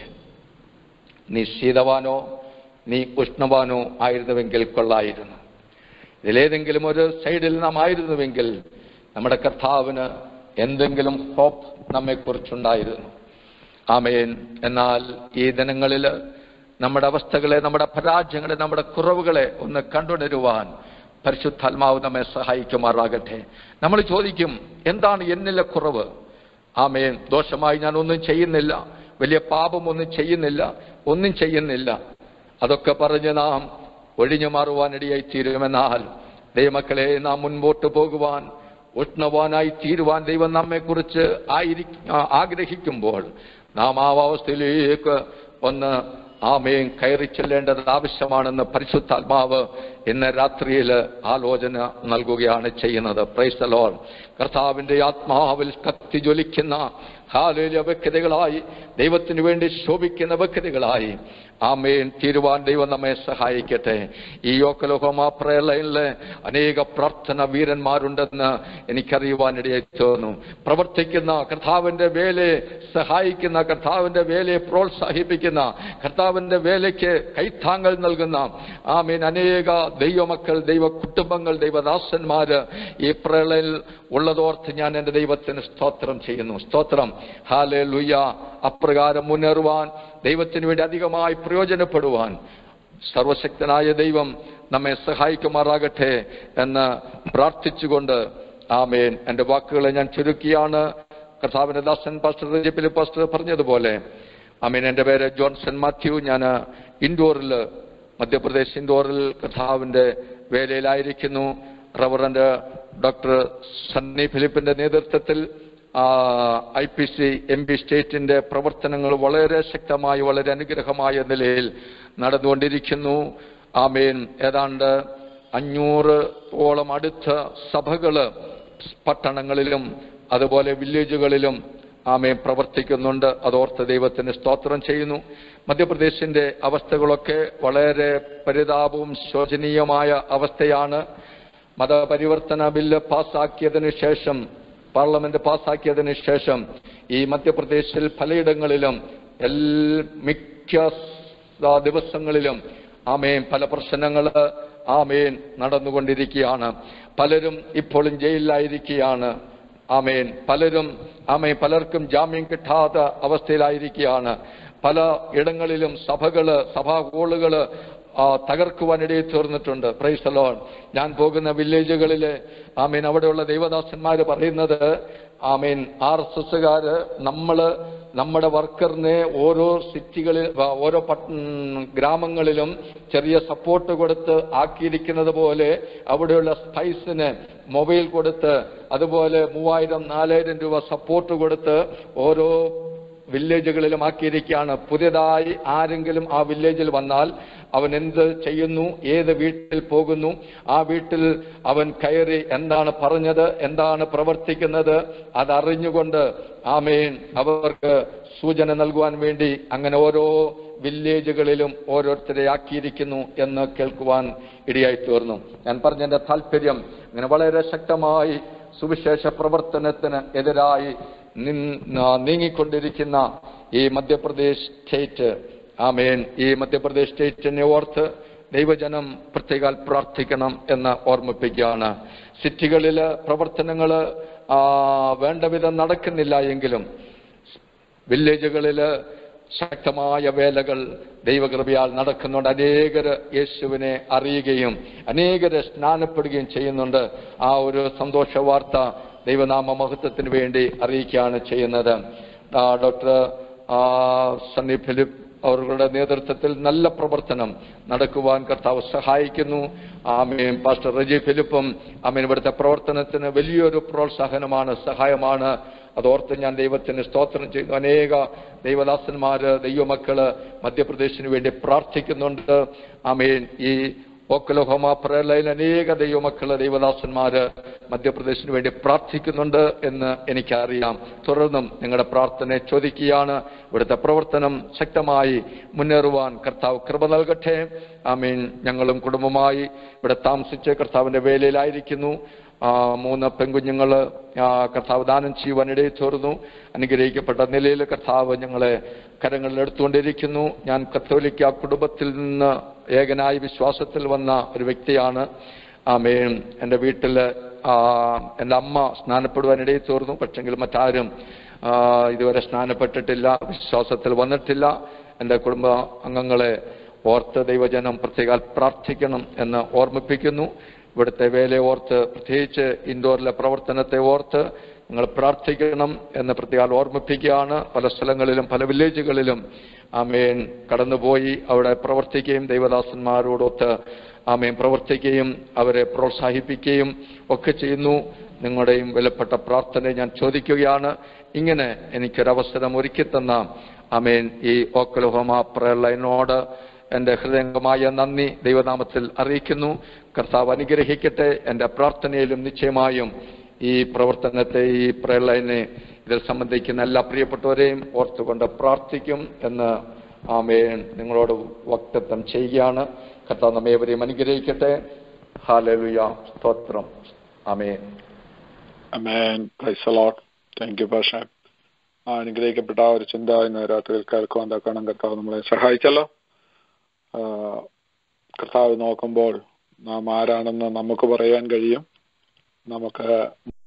നീ ശീതവാനോ നീ ഉഷ്ണവാനോ ആയിരുന്നുവെങ്കിൽ കൊള്ളായിരുന്നു ഇതിലേതെങ്കിലും ഒരു സൈഡിൽ നാം ആയിരുന്നുവെങ്കിൽ നമ്മുടെ കർത്താവിന് എന്തെങ്കിലും ഹോപ്പ് നമ്മെക്കുറിച്ചുണ്ടായിരുന്നു ആമേൻ എന്നാൽ ഈ ദിനങ്ങളിൽ നമ്മുടെ അവസ്ഥകളെ നമ്മുടെ പരാജയങ്ങളെ നമ്മുടെ കുറവുകളെ ഒന്ന് കണ്ടുണരുവാൻ പരിശുദ്ധാത്മാവ് നമ്മെ സഹായിക്കുമാറാകട്ടെ നമ്മൾ ചോദിക്കും എന്താണ് എന്നിലെ കുറവ് ആമേൻ ദോഷമായി ഞാൻ ഒന്നും ചെയ്യുന്നില്ല വലിയ പാപമൊന്നും ചെയ്യുന്നില്ല ഒന്നും ചെയ്യുന്നില്ല അതൊക്കെ പറഞ്ഞ് നാം ഒഴിഞ്ഞു മാറുവാനിടയായി തീരുമെന്നാൽ ദൈവമക്കളെ നാം മുൻപോട്ട് പോകുവാൻ ഉഷ്ണവാനായി തീരുവാൻ ദൈവം നമ്മെക്കുറിച്ച് ആയിരി ആഗ്രഹിക്കുമ്പോൾ നാം ആ അവസ്ഥയിലേക്ക് ഒന്ന് ആമയും കയറി ചെല്ലേണ്ടത് ആവശ്യമാണെന്ന് പരിശുദ്ധാത്മാവ് ഇന്ന് രാത്രിയിൽ ആലോചന നൽകുകയാണ് ചെയ്യുന്നത് പ്രൈസലോൾ കർത്താവിന്റെ ആത്മാവിൽ കത്തി ജ്വലിക്കുന്ന ഹാലേലിയ വ്യക്തികളായി ദൈവത്തിന് വേണ്ടി ശോഭിക്കുന്ന വ്യക്തികളായി ആമേൻ തീരുവാൻ ദൈവം നമ്മെ സഹായിക്കട്ടെ ഈ യോക്കലോഹമാ പ്രളയിലെ അനേക പ്രാർത്ഥന വീരന്മാരുണ്ടെന്ന് എനിക്കറിയുവാനിടയായി തോന്നുന്നു പ്രവർത്തിക്കുന്ന കർത്താവിന്റെ വേലയെ സഹായിക്കുന്ന കർത്താവിന്റെ വേലയെ പ്രോത്സാഹിപ്പിക്കുന്ന കർത്താവിന്റെ വേലയ്ക്ക് കൈത്താങ്ങൽ നൽകുന്ന ആമീൻ അനേക ദൈവമക്കൾ ദൈവ കുടുംബങ്ങൾ ദൈവദാസന്മാര് ഈ പ്രളയിൽ ഉള്ളതോർത്ത് ഞാൻ എൻ്റെ ദൈവത്തിന് സ്തോത്രം ചെയ്യുന്നു സ്തോത്രം ഹാലെ ലുയ്യ അപ്രകാരം മുന്നേറുവാൻ ദൈവത്തിന് വേണ്ടി അധികമായി പ്രയോജനപ്പെടുവാൻ സർവശക്തനായ ദൈവം നമ്മെ സഹായിക്കുമാറാകട്ടെ എന്ന് പ്രാർത്ഥിച്ചുകൊണ്ട് ആമേൻ എൻ്റെ വാക്കുകളെ ഞാൻ ചുരുക്കിയാണ് കർത്താവിന്റെ ദാസൻ പാസ്റ്റർ ജെപ്പിലെ പാസ്റ്റർ പറഞ്ഞതുപോലെ ആമീൻ എൻ്റെ പേര് ജോൺസൺ മാത്യു ഞാൻ ഇൻഡോറിൽ മധ്യപ്രദേശ് ഇൻഡോറിൽ കർത്താവിന്റെ വേലയിലായിരിക്കുന്നു റവറന്റ് ഡോക്ടർ സണ്ണി ഫിലിപ്പിന്റെ നേതൃത്വത്തിൽ I P C M P സ്റ്റേറ്റിന്റെ പ്രവർത്തനങ്ങൾ വളരെ ശക്തമായി വളരെ അനുഗ്രഹമായ നിലയിൽ നടന്നുകൊണ്ടിരിക്കുന്നു ആമേൻ ഏതാണ്ട് അഞ്ഞൂറ് ഓളം അടുത്ത സഭകള് പട്ടണങ്ങളിലും അതുപോലെ വില്ലേജുകളിലും ആമേൻ പ്രവർത്തിക്കുന്നുണ്ട് അതോർത്ത് ദൈവത്തിന് സ്തോത്രം ചെയ്യുന്നു മധ്യപ്രദേശിന്റെ അവസ്ഥകളൊക്കെ വളരെ പരിതാപവും ശോചനീയമായ അവസ്ഥയാണ് മതപരിവർത്തന ബില്ല് പാസ്സാക്കിയതിനു ശേഷം പാർലമെന്റ് പാസ്സാക്കിയതിന് ശേഷം ഈ മധ്യപ്രദേശിൽ പലയിടങ്ങളിലും എൽ മിക്ക സ- ദിവസങ്ങളിലും ആമേൻ പല പ്രശ്നങ്ങൾ ആമേൻ നടന്നുകൊണ്ടിരിക്കുകയാണ് പലരും ഇപ്പോഴും ജയിലിലായിരിക്കുകയാണ് ആമേൻ പലരും ആമേൻ പലർക്കും ജാമ്യം കിട്ടാത്ത അവസ്ഥയിലായിരിക്കുകയാണ് പല ഇടങ്ങളിലും സഭകള് സഭാ ഹോളുകള് ആ, തകർക്കുവാനിടയിൽ തീർന്നിട്ടുണ്ട് പ്രൈസ് ലോൺ ഞാൻ പോകുന്ന വില്ലേജുകളില് ആമീൻ അവിടെയുള്ള ദൈവദാസന്മാര് പറയുന്നത് ആമീൻ ആർ എസ് എസ്സുകാര് നമ്മള് നമ്മുടെ വർക്കറിനെ ഓരോ സിറ്റികളിൽ ആ, ഓരോ പട്ട ഗ്രാമങ്ങളിലും ചെറിയ സപ്പോർട്ട് കൊടുത്ത് ആക്കിയിരിക്കുന്നത് പോലെ അവിടെയുള്ള സ്പൈസിന് മൊബൈൽ കൊടുത്ത് അതുപോലെ മൂവായിരം നാലായിരം രൂപ സപ്പോർട്ട് കൊടുത്ത് ഓരോ വില്ലേജുകളിലും ആക്കിയിരിക്കുകയാണ് പുതിയതായി ആരെങ്കിലും ആ വില്ലേജിൽ വന്നാൽ അവൻ എന്ത് ചെയ്യുന്നു ഏത് വീട്ടിൽ പോകുന്നു ആ വീട്ടിൽ അവൻ കയറി എന്താണ് പറഞ്ഞത് എന്താണ് പ്രവർത്തിക്കുന്നത് അതറിഞ്ഞുകൊണ്ട് ആമേൻ അവർക്ക് സൂചന നൽകുവാൻ വേണ്ടി അങ്ങനെ ഓരോ വില്ലേജുകളിലും ഓരോരുത്തരെ ആക്കിയിരിക്കുന്നു എന്ന് കേൾക്കുവാൻ ഇടയായി തീർന്നു ഞാൻ പറഞ്ഞതിന്റെ താല്പര്യം അങ്ങനെ വളരെ ശക്തമായി സുവിശേഷ പ്രവർത്തനത്തിന് എതിരായി നിൻ- ആ, നീങ്ങിക്കൊണ്ടിരിക്കുന്ന ഈ മധ്യപ്രദേശ് സ്റ്റേറ്റ് ആമേൻ ഈ മധ്യപ്രദേശ് സ്റ്റേറ്റിനെ ഓർത്ത് ദൈവജനം പ്രത്യേകാൽ പ്രാർത്ഥിക്കണം എന്ന് ഓർമ്മിപ്പിക്കുകയാണ് സിറ്റികളില് പ്രവർത്തനങ്ങൾ വേണ്ട വിധം നടക്കുന്നില്ല എങ്കിലും വില്ലേജുകളില് ശക്തമായ വേലകൾ ദൈവകൃപയാൽ നടക്കുന്നുണ്ട് അനേകര് യേശുവിനെ അറിയുകയും അനേകര് സ്നാനപ്പെടുകയും ചെയ്യുന്നുണ്ട് ആ ഒരു സന്തോഷ വാർത്ത ദൈവനാമ മഹത്വത്തിന് വേണ്ടി അറിയിക്കുകയാണ് ചെയ്യുന്നത് ആ, ഡോക്ടർ ആ, സണ്ണി ഫിലിപ്പ് അവരുടെ നേതൃത്വത്തിൽ നല്ല പ്രവർത്തനം നടക്കുവാൻ കർത്താവ് സഹായിക്കുന്നു ആമേൻ പാസ്റ്റർ റജി ഫിലിപ്പും ആമേൻ ഇവിടുത്തെ പ്രവർത്തനത്തിന് വലിയൊരു പ്രോത്സാഹനമാണ് സഹായമാണ് അതോർത്ത് ഞാൻ ദൈവത്തിന് സ്തോത്രം ചെയ്യുന്നു അനേക ദൈവദാസന്മാര് ദൈവമക്കള് മധ്യപ്രദേശിന് വേണ്ടി പ്രാർത്ഥിക്കുന്നുണ്ട് ആമേൻ ഈ ഓക്കലഹോമ പ്രളയിൽ അനേക ദൈവമക്കള് ദൈവദാസന്മാര് മധ്യപ്രദേശിന് വേണ്ടി പ്രാർത്ഥിക്കുന്നുണ്ട് എന്ന് എനിക്കറിയാം തുടർന്നും നിങ്ങളുടെ പ്രാർത്ഥനയെ ചോദിക്കുകയാണ് ഇവിടുത്തെ പ്രവർത്തനം ശക്തമായി മുന്നേറുവാൻ കർത്താവ് കൃപ നൽകട്ടെ ആമീൻ ഞങ്ങളും കുടുംബമായി ഇവിടെ താമസിച്ച് കർത്താവിന്റെ വേലയിലായിരിക്കുന്നു ആ, മൂന്ന് പെൺകുഞ്ഞുങ്ങള് ആ, കർത്താവ് ദാനം ചെയ്യുവാൻ ഇടയിൽ തീർന്നു അനുഗ്രഹിക്കപ്പെട്ട നിലയിൽ കർത്താവ് ഞങ്ങളെ കരങ്ങളിൽ എടുത്തുകൊണ്ടിരിക്കുന്നു ഞാൻ കത്തോലിക്ക കുടുംബത്തിൽ നിന്ന് ഏകനായ വിശ്വാസത്തിൽ വന്ന ഒരു വ്യക്തിയാണ് ആമേൻ എൻ്റെ വീട്ടില് ആ, എൻ്റെ അമ്മ സ്നാനപ്പെടുവാൻ ഇടയിൽ തീർന്നു പക്ഷെങ്കിൽ മറ്റാരും ആ, ഇതുവരെ സ്നാനപ്പെട്ടിട്ടില്ല വിശ്വാസത്തിൽ വന്നിട്ടില്ല എൻ്റെ കുടുംബ അംഗങ്ങളെ ഓർത്ത് ദൈവജനം പ്രത്യേക പ്രാർത്ഥിക്കണം എന്ന് ഓർമ്മിപ്പിക്കുന്നു ഇവിടുത്തെ വേലയെ ഓർത്ത് പ്രത്യേകിച്ച് ഇൻഡോറിലെ പ്രവർത്തനത്തെ ഓർത്ത് നിങ്ങൾ പ്രാർത്ഥിക്കണം എന്ന് പ്രത്യേകം ഓർമ്മിപ്പിക്കുകയാണ് പല സ്ഥലങ്ങളിലും പല വില്ലേജുകളിലും ആമേൻ കടന്നുപോയി അവിടെ പ്രവർത്തിക്കുകയും ദൈവദാസന്മാരോടൊത്ത് ആമേൻ പ്രവർത്തിക്കുകയും അവരെ പ്രോത്സാഹിപ്പിക്കുകയും ഒക്കെ ചെയ്യുന്നു നിങ്ങളുടെയും വിലപ്പെട്ട പ്രാർത്ഥന ഞാൻ ചോദിക്കുകയാണ് ഇങ്ങനെ എനിക്കൊരവസരം ഒരുക്കി തന്ന ആമേൻ ഈ ഓക്കലഹോമ പ്രളയനോട് എൻ്റെ ഹൃദയംഗമായ നന്ദി ദൈവനാമത്തിൽ അറിയിക്കുന്നു കർത്താവ് അനുഗ്രഹിക്കട്ടെ എൻ്റെ പ്രാർത്ഥനയിലും നിശ്ചയമായും ഈ പ്രവർത്തനത്തെ ഈ പ്രളയനെ ഇതിൽ സംബന്ധിക്കുന്ന എല്ലാ പ്രിയപ്പെട്ടവരെയും ഓർത്തുകൊണ്ട് പ്രാർത്ഥിക്കും എന്ന് ആമേൻ നിങ്ങളോട് വക്തത്വം ചെയ്യുകയാണ് കർത്താവ് നമ്മേവരെയും അനുഗ്രഹിക്കട്ടെ ഹാലലുയ സ്തോത്രം ആമേൻ
അമേൻ പ്രൈസ് ലോട്ട് താങ്ക് യു പാഷ ആ അനുഗ്രഹിക്കപ്പെട്ട ആ ഒരു ചിന്ത ഇന്ന് രാത്രിയിൽ കേൾക്കുവാൻ തക്കണം കർത്താവ് നമ്മളെ സഹായിച്ചല്ലോ ആ, കർത്താവ് നോക്കുമ്പോൾ നാം ആരാണെന്ന് നമുക്ക് പറയാൻ കഴിയും നമുക്ക്